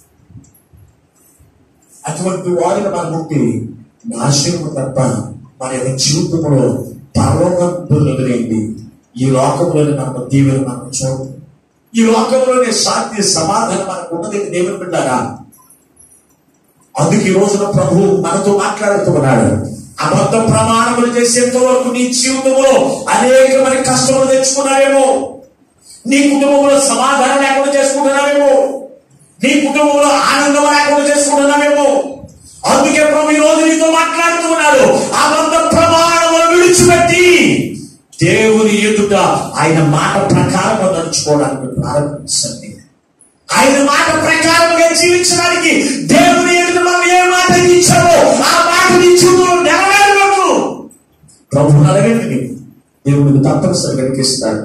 అటువంటి వాడిని మన ముట్టి నాశనము తప్ప మన యొక్క జీవితంలో పరలోకంలో ఈ లోకంలోని మన దీవెన మనం చూడ ఈ లోకంలోనే శాంతి సమాధానం మనకు ఉన్నది దేవుని బిడ్డారా అందుకు ఈ రోజున ప్రభు మనతో మాట్లాడుతూ ఉన్నాడు అబద్ధ ప్రమాణములు చేసేంత వరకు నీ జీవితంలో అనేకమైన కష్టములు తెచ్చుకున్నావేమో నీ కుటుంబంలో సమాధానం లేకుండా చేసుకుంటున్నావేమో నీ కుటుంబంలో ఆనందం లేకుండా చేసుకుంటున్నావేమో అందుకే ప్రభు ఈ రోజు నీతో మాట్లాడుతూ ఉన్నాడు అబద్ధ ప్రమాణములు విడిచిపెట్టి దేవుని ఎదుట ఆయన మాట ప్రకారం నడుచుకోవడానికి ప్రారంభించండి ఆయన మాట ప్రకారంగా జీవించడానికి దేవుని ఎదుట మనం ఏ మాట ఇచ్చామో ఆ మాట నీ జీవితంలో నెరవేరవచ్చు ప్రభు అడగండి దేవుడికి తప్పనిసరిగా ఇస్తాడు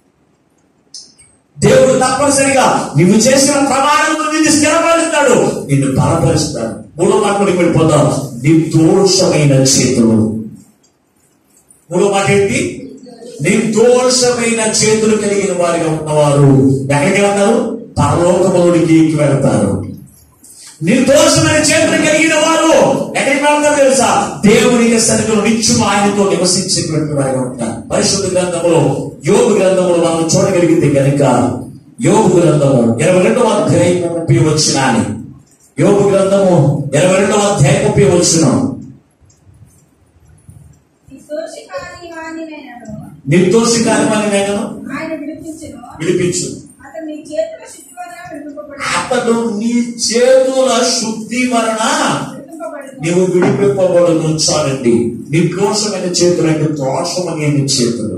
దేవుడు తప్పనిసరిగా నువ్వు చేసిన ప్రమాణంతో నిన్ను స్థిరపరుస్తాడు నిన్ను బలపరుస్తాడు మూడో మాటలోకి వెళ్ళిపోతాం నిర్దోషమైన చేతులు మూడో మాట ఏంటి నిర్దోషమైన చేతులు కలిగిన వారిగా ఉన్నవారు ఎక్కడికి వెళ్తారు పరలోకముడికి వెళ్తారు నిర్దోషమైన చేతులు కలిగిన వారు ఎక్కడికి వెళ్తారు తెలుసా దేవునికి సరిగ్గా నిత్యం ఆయనతో నివసించేటువంటి వారిగా ఉంటారు పరిశుద్ధ గ్రంథములో యోగు గ్రంథములు మనం చూడగలిగితే కనుక యోగు గ్రంథము ఇరవై రెండవ అధ్యాయం ముప్పై వచ్చిన అని యోగు గ్రంథము ఇరవై రెండవ అధ్యాయం ముప్పై వచ్చిన ఈ దోషి కాని వానినైనను నిర్దోషి కార్యమని నేను ఆయన విడిపించును విడిపించు అతను నీ చేతుల శుద్ధి వలన విడిపింపబడి అతడు నీ చేతుల శుద్ధి వలన విడిపింపబడును నీవు విడిపింపబడును చాలండి నిర్దోషమైన చేతులు అంటే దోషమనేని చేతులు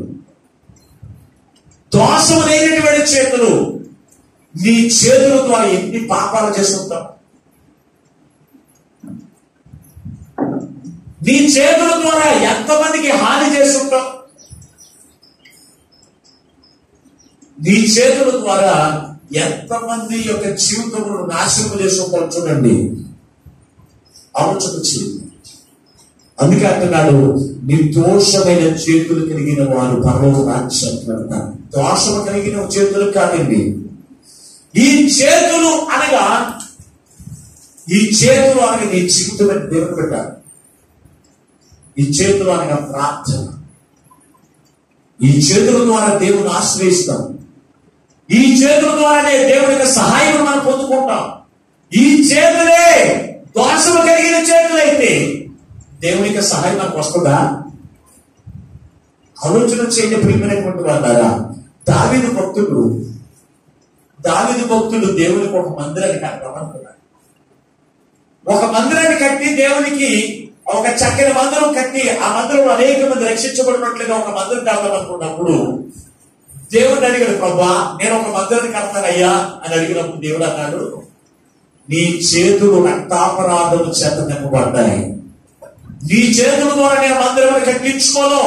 దోషమనేటువంటి చేతులు నీ చేతుల ద్వారా ఎన్ని పాపాలు చేస్తుంటావు నీ చేతుల ద్వారా ఎంతమందికి హాని చేస్తుంటావు నీ చేతుల ద్వారా ఎంతమంది యొక్క జీవితమును నాశనం చేసుకుంటారు చూడండి ఆలోచన చేయండి అందుకే అంటున్నాడు నిర్దోషమైన చేతులు కలిగిన వారు పరలోక రాజ్యానికి వెళ్తారు దోషము కలిగిన చేతులు కాదండి ఈ చేతులు అనగా ఈ చేతులు అనగా నీ జీవితమైన దేవుని పెట్టారు ఈ చేతులు అనగా ప్రార్థన ఈ చేతుల ద్వారా దేవుని ఆశ్రయిస్తాం ఈ చేతుల ద్వారానే దేవుని యొక్క సహాయం మనం పొందుకుంటాం ఈ చేతులే దోషము కలిగిన చేతులైతే దేవుని యొక్క సహాయం మనకు వస్తుందా ఆలోచన చేయండి ప్రియమైనటువంటి వాళ్ళారా దావిదు భక్తుడు దావిదు భక్తుడు దేవునికి ఒక మందిరాన్ని కట్టమనుకున్నాడు ఒక మందిరాన్ని కట్టి దేవునికి ఒక చక్కని మందిరం కట్టి ఆ మందిరంలో అనేక మంది రక్షించబడినట్లుగా ఒక మందిరం కడతామనుకున్నప్పుడు దేవుడు అడిగాడు ప్రభా నేను ఒక మందిరాన్ని కడతానయ్యా అని అడిగినప్పుడు దేవుడు అన్నాడు నీ చేతులు రక్తాపరాధము చేత నింపబడ్డాయి నీ చేతుల ద్వారా నేను మందిరం కట్టించుకోను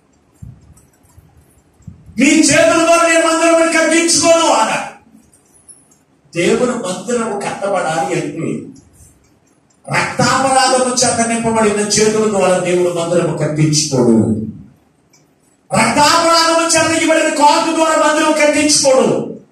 నీ చేతుల ద్వారా నేను మందిరం కట్టించుకోను అన్నాడు దేవుని మందిరం కట్టబడాలి అంటే రక్తాపరాధము చేత నింపబడిన చేతుల ద్వారా దేవుడు మందిరము కట్టించుకోడు రక్తాపరాధము చేత ఇవ్వబడిన కాకు ద్వారా మందిరం కట్టించుకోడు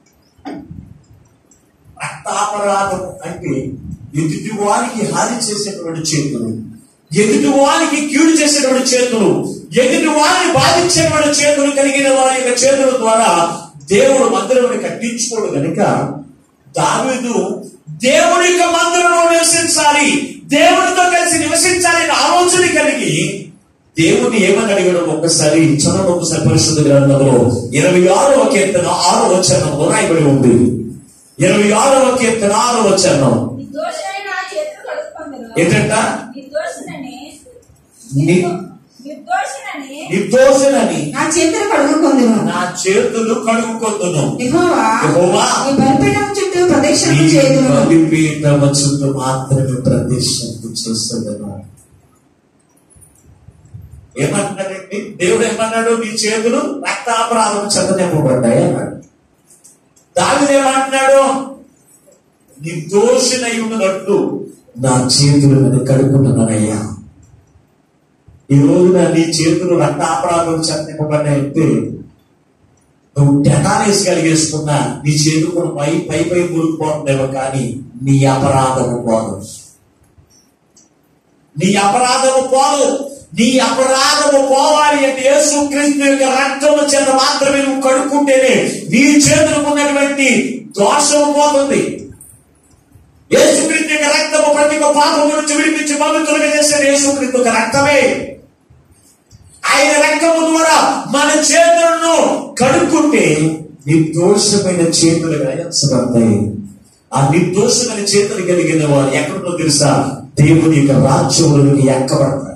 రక్తాపరాధము అంటే ఎదుటి వారికి హాని చేసేటువంటి చేతులు ఎదుటి వారికి కీడు చేసేటువంటి చేతులు ఎదుటి వారిని బాధించేటువంటి చేతులు కలిగిన వారి యొక్క చేతుల ద్వారా దేవుడు మందిరముని కట్టించుకోడు కనుక దావీదు దేవుని యొక్క మందిరంలో నివసించాలి దేవునితో కలిసి నివసించాలి అనే ఆలోచన కలిగి దేవుని ఏమని అడిగాడు ఒక్కసారి చదవడం ఒకసారి పరిశుద్ధ గ్రంథంలో ఇరవై ఆరవ కీర్తన ఆరవ చరణంలో రాయబడి ఉంది ఇరవై ఆరవ కీర్తన ఆరవ చరణం నీ దోషమైన నా చేతులు కడుక్కొందును. ఏంటంట నిర్దోషినని ని- నిర్దోషినని నిర్దోషనని నా చేతులు కడుగుకొందును నా చేతులు కడుక్కొందును యెహోవా యెహోవా, నీ బలిపీఠం చుట్టూ ప్రదక్షిణ నీ చేతును బలిపీఠం చుట్టూ మాత్రమే ప్రదర్శన చేస్తుందన్నా ఏమంటున్నాడండి దేవుడు ఏమన్నాడు నీ చేతులు రక్తాపరాధం చెందనివ్వబడ్డాయి అన్నాడు దావిది ఏమంటున్నాడు నిర్దోషినై ఉన్నట్టు నా చేతులు నేను కడుక్కుంటున్నానయ్యా ఈ రోజున నీ చేతులు రక్తాపరాధం చెందనివ్వబడ్డాయంటే నువ్వు టెటానేసి కలిగేసుకున్నా నీ చేతులు పై పై పై మురిగిపోతుందేమో కానీ నీ అపరాధము పోదు నీ అపరాధము పోదు నీ అపరాధము పోవాలి అంటే యేసు క్రీస్తు యొక్క రక్తము చేత మాత్రమే నువ్వు కడుక్కుంటేనే నీ చేతులకు ఉన్నటువంటి దోషము పోతుంది యేసుక్రీస్తు యొక్క రక్తము ప్రతి ఒక్క పాపము నుంచి విడిపించి పవిత్రులుగా చేసేది యేసుక్రీస్తు యొక్క రక్తమే ఆయన రక్తము ద్వారా మన చేతులను కడుక్కుంటే నిర్దోషమైన చేతులుగా ఎంచబడతాయి ఆ నిర్దోషమైన చేతులు కలిగిన వారు ఎక్కడో తెలుసా దేవుని యొక్క రాజ్యములకు ఎక్కబడతారు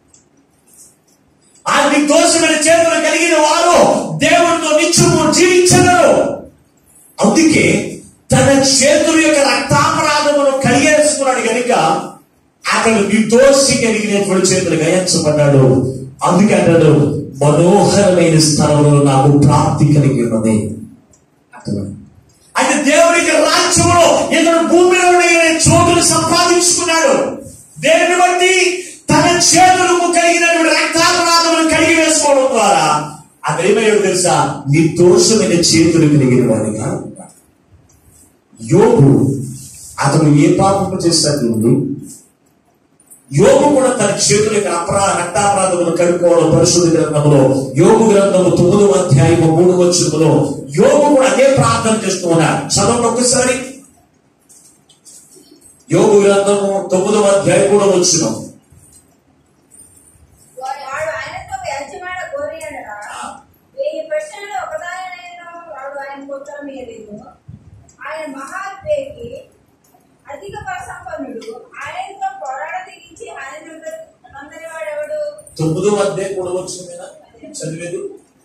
ఆ నిర్దోషమైన చేతులు కలిగిన వారు దేవుడితో నిత్యము జీవించగలరు అందుకే తన చేతుల యొక్క రక్తాపరాధమును కలిగేసుకున్నాడు కనుక అతడు నిర్దోషి కలిగినటువంటి చేతులు గయించబడ్డాడు అందుకే అంటాడు మనోహరమైన స్థలంలో నాకు ప్రాప్తి కలిగి ఉన్నది అంటున్నాడు. అయితే దేవునికి రాజ్యంలో ఇతడు భూమిలో చోటును సంపాదించుకున్నాడు దేనిని బట్టి తన చేతులకు కలిగినటువంటి రక్తాపరాధములను కలిగి వేసుకోవడం ద్వారా అతడు ఏమయ్యాడు తెలుసా నిర్దోషమైన చేతులు కలిగిన వాడిగా ఉంటాడు. యోగు అతను ఏ పాపము చేశాడు నుండి యోగు కూడా తన చేతుల యొక్క అపరా రక్తాపరాధములు కడుక్కోవడం పరిశుద్ధ గ్రంథంలో యోగు గ్రంథము తొమ్మిదవ అధ్యాయము మూడు వచ్చులో యోగు కూడా అదే ప్రార్థన చేస్తూ ఉన్నాడు చదవండి ఒక్కసారి యోగు గ్రంథము తొమ్మిదవ అధ్యాయం కూడా వచ్చును వాడు ఆడు ఆయనతో వ్యాజ్యమాడ కోరినడరా వెయ్యి ప్రశ్నలు ఒకదానైనా వాడు ఆయనకు ఉత్తరం ఇయ్యలేదు ఆయన మహాద్వేగి అధిక పరసంపన్నుడు ఆయనతో పోరాడ తెగించి ఆయన అందరి వాడెవడు తొమ్మిదవ అధ్యాయం కూడా వచ్చును కదా చదివేది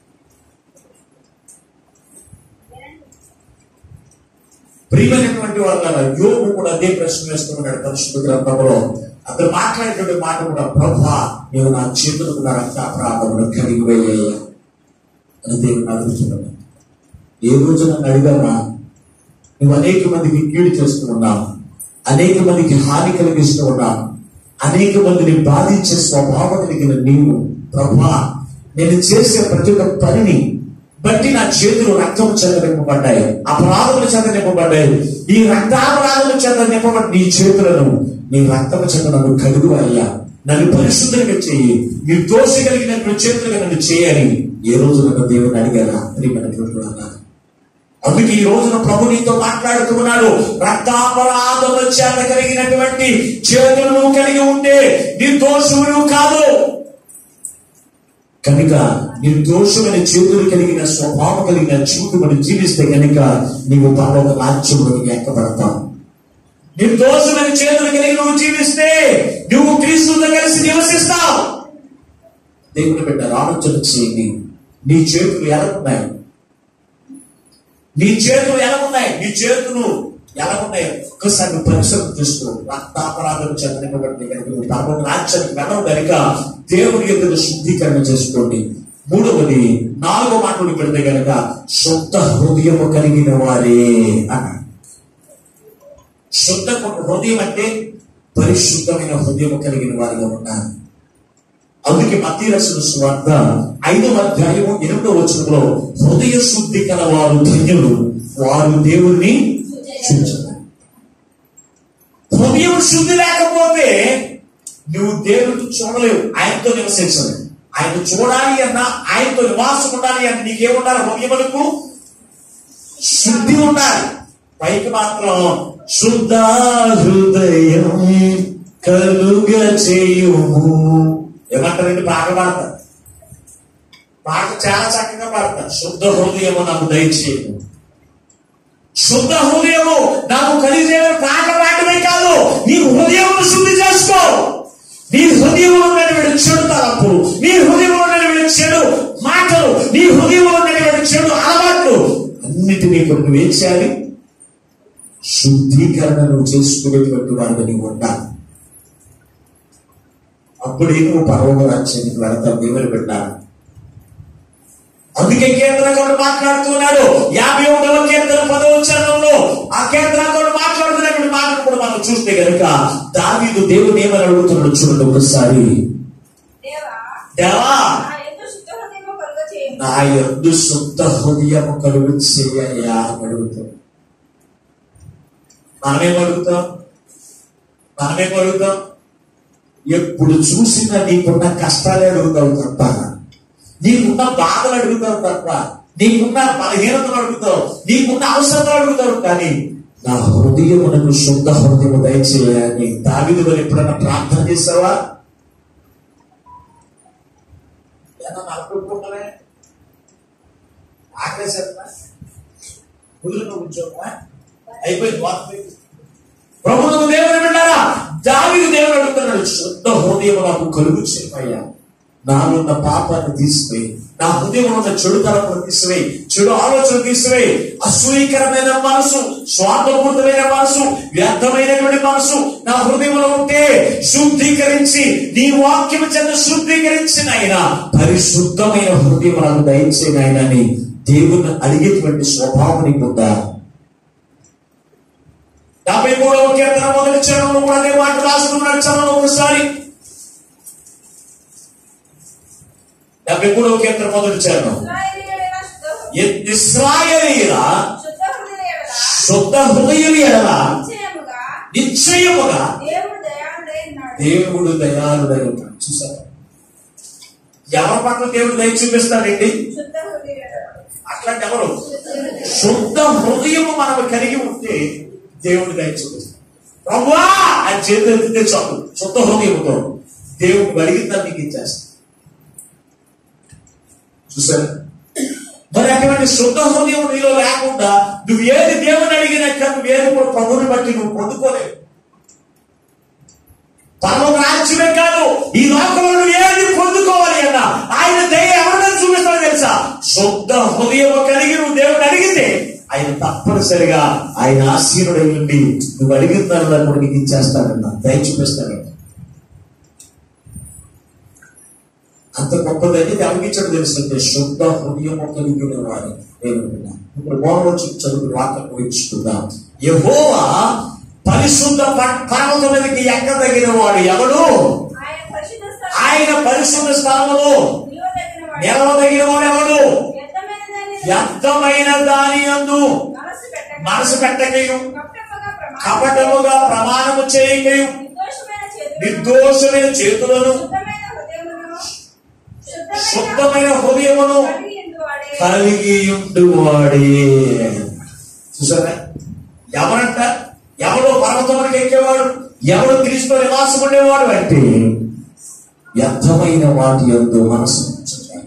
ప్రియమైనటువంటి వాళ్ళ యోగు కూడా అదే ప్రశ్న వేస్తున్నాడు పరిశుద్ధ గ్రంథంలో అతను మాట్లాడేటువంటి మాట కూడా ప్రభా నేను నా చేతులకు నా రక్త అపరాధములు కలిగి వేయ్యా అని దేవుని అడుగుతున్నాడు ఏ రోజు నన్ను అడిగానా నువ్వు అనేక మందికి కీడు చేస్తూ ఉన్నావు అనేక మందికి హాని కలిగిస్తూ ఉన్నావు అనేక మందిని బాధించే స్వభావం కలిగిన నీవు ప్రభా నేను చేసే ప్రతి ఒక్క పనిని బట్టి నా చేతులు రక్తం చేత నింపబడ్డాయి అపరాధముల చేత నింపబడ్డాయి ఈ రక్తాపరాధముల చేత నింపబడి నీ చేతులను నీ రక్తము చేత నన్ను కలుగు అయ్యా నన్ను పరిశుద్ధంగా చెయ్యి నిర్దోషి కలిగినటువంటి చేతులుగా నన్ను చేయని ఏ రోజు నన్ను దేవుని అడిగారా ప్రియమైనటువంటి వాళ్ళ అందుకే ఈ రోజున ప్రభు నీతో మాట్లాడుతున్నాడు రక్తాపరాధముల చేత కలిగినటువంటి చేతులు నువ్వు కలిగి ఉంటే నిర్దోషుడు కాదు కనుక నిర్దోషమైన చేతులు కలిగిన స్వభావం కలిగిన జీవితం జీవిస్తే కనుక నీవు పరలోక రాజ్యంలోకి ఎక్కబడతావు నిర్దోషమైన చేతులు కలిగి నువ్వు జీవిస్తే నువ్వు క్రీస్తుతో కలిసి నివసిస్తావు దేవుని బిడ్డ ఆలోచన చేయండి నీ చేతులు ఎలా ఉన్నాయి నీ చేతులు ఎలా ఉన్నాయి నీ చేతులు ఎలా ఉన్నాయి ఒక్కసారి నువ్వు పరిశ్రమ చేసుకో రక్తాపరాధం చెందనివ్వబడి కనుక నువ్వు పరమ రాజ్యానికి వెళ్ళవు కనుక దేవుని ఎదురు శుద్ధీకరణ చేసుకోండి మూడవది నాలుగో మాటలు పెడితే కనుక శుద్ధ హృదయము కలిగిన వారే అన్నాడు శుద్ధ హృదయం అంటే పరిశుద్ధమైన హృదయం కలిగిన వారిగా ఉండాలి అందుకే మధ్య రసన స్వార్థ ఐదవ అధ్యాయము ఎనిమిదవ వచనంలో హృదయ శుద్ధి కల వారు ధన్యులు వారు దేవుణ్ణి చూచారు హృదయం శుద్ధి లేకపోతే నువ్వు దేవుడిని చూడలేవు ఆయనతో నివసించలేవు ఆయన చూడాలి అన్నా ఆయనతో నివాసం ఉండాలి అని నీకేముండాలి హృదయములకు శుద్ధి ఉండాలి పైకి మాత్రం శుద్ధ హృదయం కలుగ చేయుము ఏమంటారండి పాట పాడతారు పాట చాలా చక్కగా పాడతారు శుద్ధ హృదయము నాకు దయచేయము శుద్ధ హృదయము నాకు కలిగే పాట పాడమే కాదు నీ హృదయమును శుద్ధి చేసుకో నీ హృదయంలో ఉన్నటువంటి చెడు తలపులు నీ హృదయంలో ఉన్నటువంటి చెడు మాటలు నీ హృదయంలో ఉన్నటువంటి చెడు అలవాట్లు అన్నిటినీ ఇప్పుడు నువ్వు ఏం చేయాలి శుద్ధీకరణ నువ్వు చేసుకునేటువంటి వాడిని నీవు ఉండాలి అప్పుడే నువ్వు పర్వత రాజ్యానికి వెళతావు దేవుని పెట్టాలి అందుకే కేంద్రంగా మాట్లాడుతున్నాడు యాభై ఒకటవ కేంద్రం పదవ చరణంలో ఆ కేంద్రంగా మాట్లాడుతున్నటువంటి మాటలు కూడా మనం చూస్తే కనుక దావీదు దేవుని ఏమని అడుగుతున్నాడు చూడండి ఒకసారి దేవా దేవా నా ఎందు శుద్ధ హృదయము కలుగ చేయము నా ఎందు శుద్ధ హృదయము కలుగు చేయయ్యా అని అడుగుతాడు మనమేం అడుగుతాం మనమేం అడుగుతాం ఎప్పుడు చూసినా నీకున్న కష్టాలే అడుగుతావు తప్ప నీకున్న బాధలు అడుగుతావు తప్ప నీకున్న బలహీనతలు అడుగుతావు నీకున్న అవసరాలు అడుగుతావు కానీ నా హృదయమునకు శుద్ధ హృదయము దయచేయాలని దావిదు గారు ఎప్పుడైనా ప్రార్థన చేసావా ఏమన్నా అనుకుంటున్నావే ఆకలేసేస్తా కుదురుగా కూర్చోమా అయిపోయింది వార్త ప్రభుత్వ దేవుని విన్నారా దావిది దేవుడు అడుగుతున్నాడు శుద్ధ హృదయం నాకు కలుగు చేయమయ్యా నాలున్న పాపాన్ని తీసివేయి నా హృదయం ఉన్న చెడు తలపును తీసివేయి చెడు ఆలోచన తీసివేయి అసూయకరమైన మనసు స్వార్థపూరితమైన మనసు వ్యర్థమైనటువంటి మనసు నా హృదయంలో ఉంటే శుద్ధీకరించి నీ వాక్యం చెంత శుద్ధీకరించిన ఆయన పరిశుద్ధమైన హృదయం నాకు దయచేయని ఆయన అని దేవుని అడిగేటువంటి స్వభావం నీకుందా యాభై మూడవ కీర్తన మొదటి చరణంలో కూడా అదే మాట రాసుకున్నాడు చరణం ఒకసారి యాభై మూడవ కీర్తన మొదటి చరణం ఇశ్రాయేలీయుల శుద్ధ ఇ- ఇశ్రాయేలీయుల శుద్ధ హృదయ ఎడల శుద్ధ హృదయుల ఎడల నిశ్చయముగా నిశ్చయముగా దేవుడు దయాళుడై ఉన్నాడు దేవుడు దయాళుడై ఉన్నాడు చూసారా ఎవరి పట్ల దేవుడు దయ చూపిస్తాడండి శుద్ధ హృదయ ఎడల అట్లాంటి ఎవరు శుద్ధ హృదయము మనం కలిగి ఉంటే దేవుడు దయ చూపిస్తాడు ప్రభువా ఆ చేతులు ఎత్తితే చాలు శుద్ధ హృదయముతో దేవుడు అడిగిన నీకు ఇచ్చేస్తాడు చూసారా మరి అటువంటి శుద్ధ హృదయం నీలో లేకుండా నువ్వు ఏది దేవుని అడిగినాక నువ్వు ఏది కూడా ప్రభుని బట్టి నువ్వు పొందుకోలేవు పరమ రాజ్యమే కాదు ఈ లోకంలో నువ్వు ఏది పొందుకోవాలి అన్న ఆయన దయ ఎవరిని చూపిస్తాడో తెలుసా శుద్ధ హృదయం కలిగి నువ్వు దేవుని అడిగితే ఆయన తప్పనిసరిగా ఆయన ఆశీనుడై ఉండి నువ్వు అడిగిన దానిలో కూడా నీకు ఇచ్చేస్తాడన్న దయ చూపిస్తాడు అంత గొప్పదని దేవుడిచ్చడం తెలుస్తుంది శుద్ధ హృదయం కలిగిన వారు దేవుడు ఇప్పుడు మోహన్ చదువు వాక్యం ఊహించుకుందాం యహోవా పరిశుద్ధ ప- పర్వతం మీదకి ఎక్కదగిన వాడు ఎవడు ఆయన పరిశుద్ధ స్థలం ఆయన పరిశుద్ధ స్థలంలో నిలవదగిన వాడు. నిలవదగిన వాడు ఎవడు వ్యర్థమైన దానిని వ్యర్థమైన దాని అందు మనసు పెట్టక మనసు పెట్టకయు కపటముగా ప్రమాణం కపటముగా ప్రమాణము చేయకయు నిర్దోషమైన చేతులను నిర్దోషమైన చేతులను శుద్ధమైన హృదయమును శుద్ధమైన హృదయమును కలిగి ఉండువాడే. కలిగి ఉండువాడే చూసారా ఎవరంట ఎవడో పర్వతమునికి ఎక్కేవాడు ఎవడు క్రీస్తు నివాసం ఉండేవాడు అంటే వ్యర్థమైన వాటి ఎందు మనసు ఉంచుతాడు.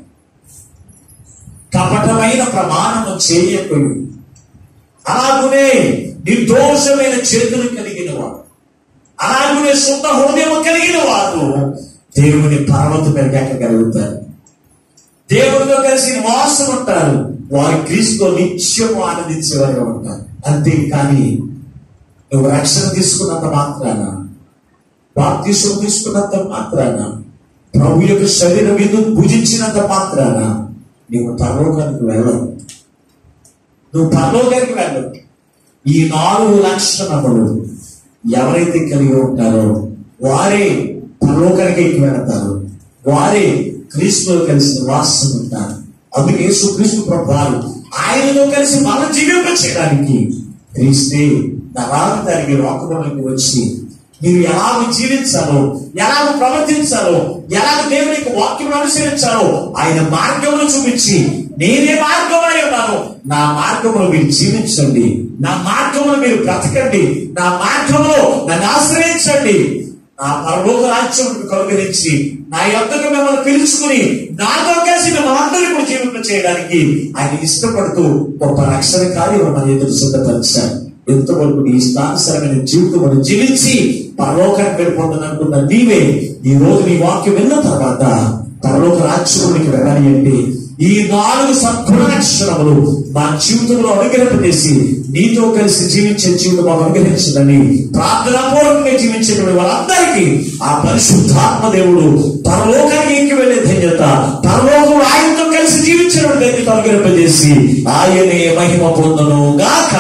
కపటమైన ప్రమాణము చేయకూడదు అలాగునే నిర్దోషమైన చేతులు కలిగిన వాడు అలాగునే శుద్ధ హృదయం కలిగిన వారు దేవుని పర్వతం మీద ఎక్కగలుగుతారు దేవుడితో కలిసి నివాసం ఉంటారు వారి క్రీస్తు నిత్యం ఆనందించేవారుగా ఉంటారు అంతేకాని నువ్వు రక్షణ తీసుకున్నంత మాత్రాన బాప్తీసం తీసుకున్నంత మాత్రాన ప్రభు యొక్క శరీరం మీద భుజించినంత మాత్రాన నీవు పరలోకానికి వెళ్ళవు నువ్వు పరలోకానికి వెళ్ళవు ఈ నాలుగు లక్షణములు ఎవరైతే కలిగి ఉంటారో వారే పరలోకానికి ఎక్కి వెళతారు వారే క్రీస్తులో కలిసి నివాసం ఉంటారు అందుకే యేసు క్రీస్తు ప్రభావం ఆయనతో కలిసి మనం జీవింప చేయడానికి క్రీస్తే నరాంతానికి లోకంలోకి వచ్చి మీరు ఎలాగ జీవించాలో ఎలాగ ప్రవర్తించాలో ఎలాగ దేవునికి వాక్యం అనుసరించాలో ఆయన మార్గమును చూపించి నేనే మార్గమై ఉన్నాను నా మార్గములో మీరు జీవించండి నా మార్గములో మీరు బ్రతకండి నా మార్గంలో నన్ను ఆశ్రయించండి నా పరలోక రాజ్యం కలుగరించి నా యొక్కకు మిమ్మల్ని పిలుచుకుని నాతో కలిసి మిమ్మల్ని అందరూ కూడా జీవింప చేయడానికి ఆయన ఇష్టపడుతూ గొప్ప రక్షణ కార్యం మన ఎదురు సిద్ధపరిచారు ఎంతవరకు నీ ఇష్టానుసరమైన జీవితం మనం జీవించి పరలోకానికి వెళ్ళిపోతుందనుకున్న నీవే ఈ రోజు నీ వాక్యం విన్న తర్వాత పరలోక రాజ్యంలోనికి వెళ్ళాలి అంటే ఈ నాలుగు సద్గుణాక్షరములు మా జీవితంలో అనుగ్రహింపజేసి నీతో కలిసి జీవించే జీవితం మాకు అనుగ్రహించదని ప్రార్థనాపూర్వకంగా జీవించేటువంటి వాళ్ళందరికీ ఆ పరిశుద్ధాత్మ దేవుడు పరలోకానికి ఎక్కి వెళ్ళే ధన్యత పరలోకంలో ఆయనతో కలిసి జీవించిన ధన్యత అనుగ్రహింపజేసి ఆయనే మహిమ పొందను గాక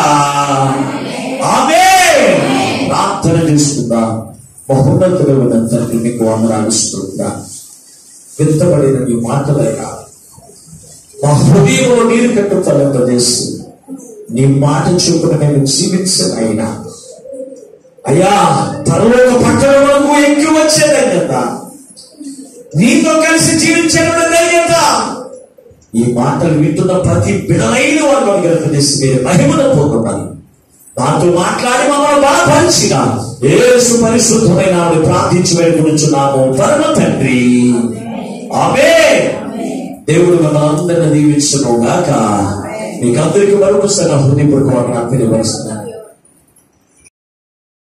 ఆమె ప్రార్థన చేసుకుందా బహున్నతుడు తండ్రి మీకు వందనాలు స్తోత్రా విత్తబడిన నీ మాటలైనా మా హృదయంలో నీరు కట్టు ఫలింపజేసి నీ మాట చూపున నేను జీవించను అయినా అయ్యా పరలోక పట్టణములకు ఎక్కి వచ్చే ధన్యత నీతో కలిసి జీవించడం ధన్యత ఈ మాటలు వింటున్న ప్రతి బిడలైన వారు అనుగ్రహించి మీరు మహిమను పొందుతారు నాతో మాట్లాడి మమ్మల్ని బలపరిచిన ఏసు పరిశుద్ధమైన ఆవిడ ప్రార్థించి వేడుకుంటున్నాము పరమ తండ్రి ఆమె దేవుడు మిమ్మల్ని అందరిని దీవించును గాక మీకు అందరికీ మరొకసారి హృదయపూర్వక తెలియవలసిన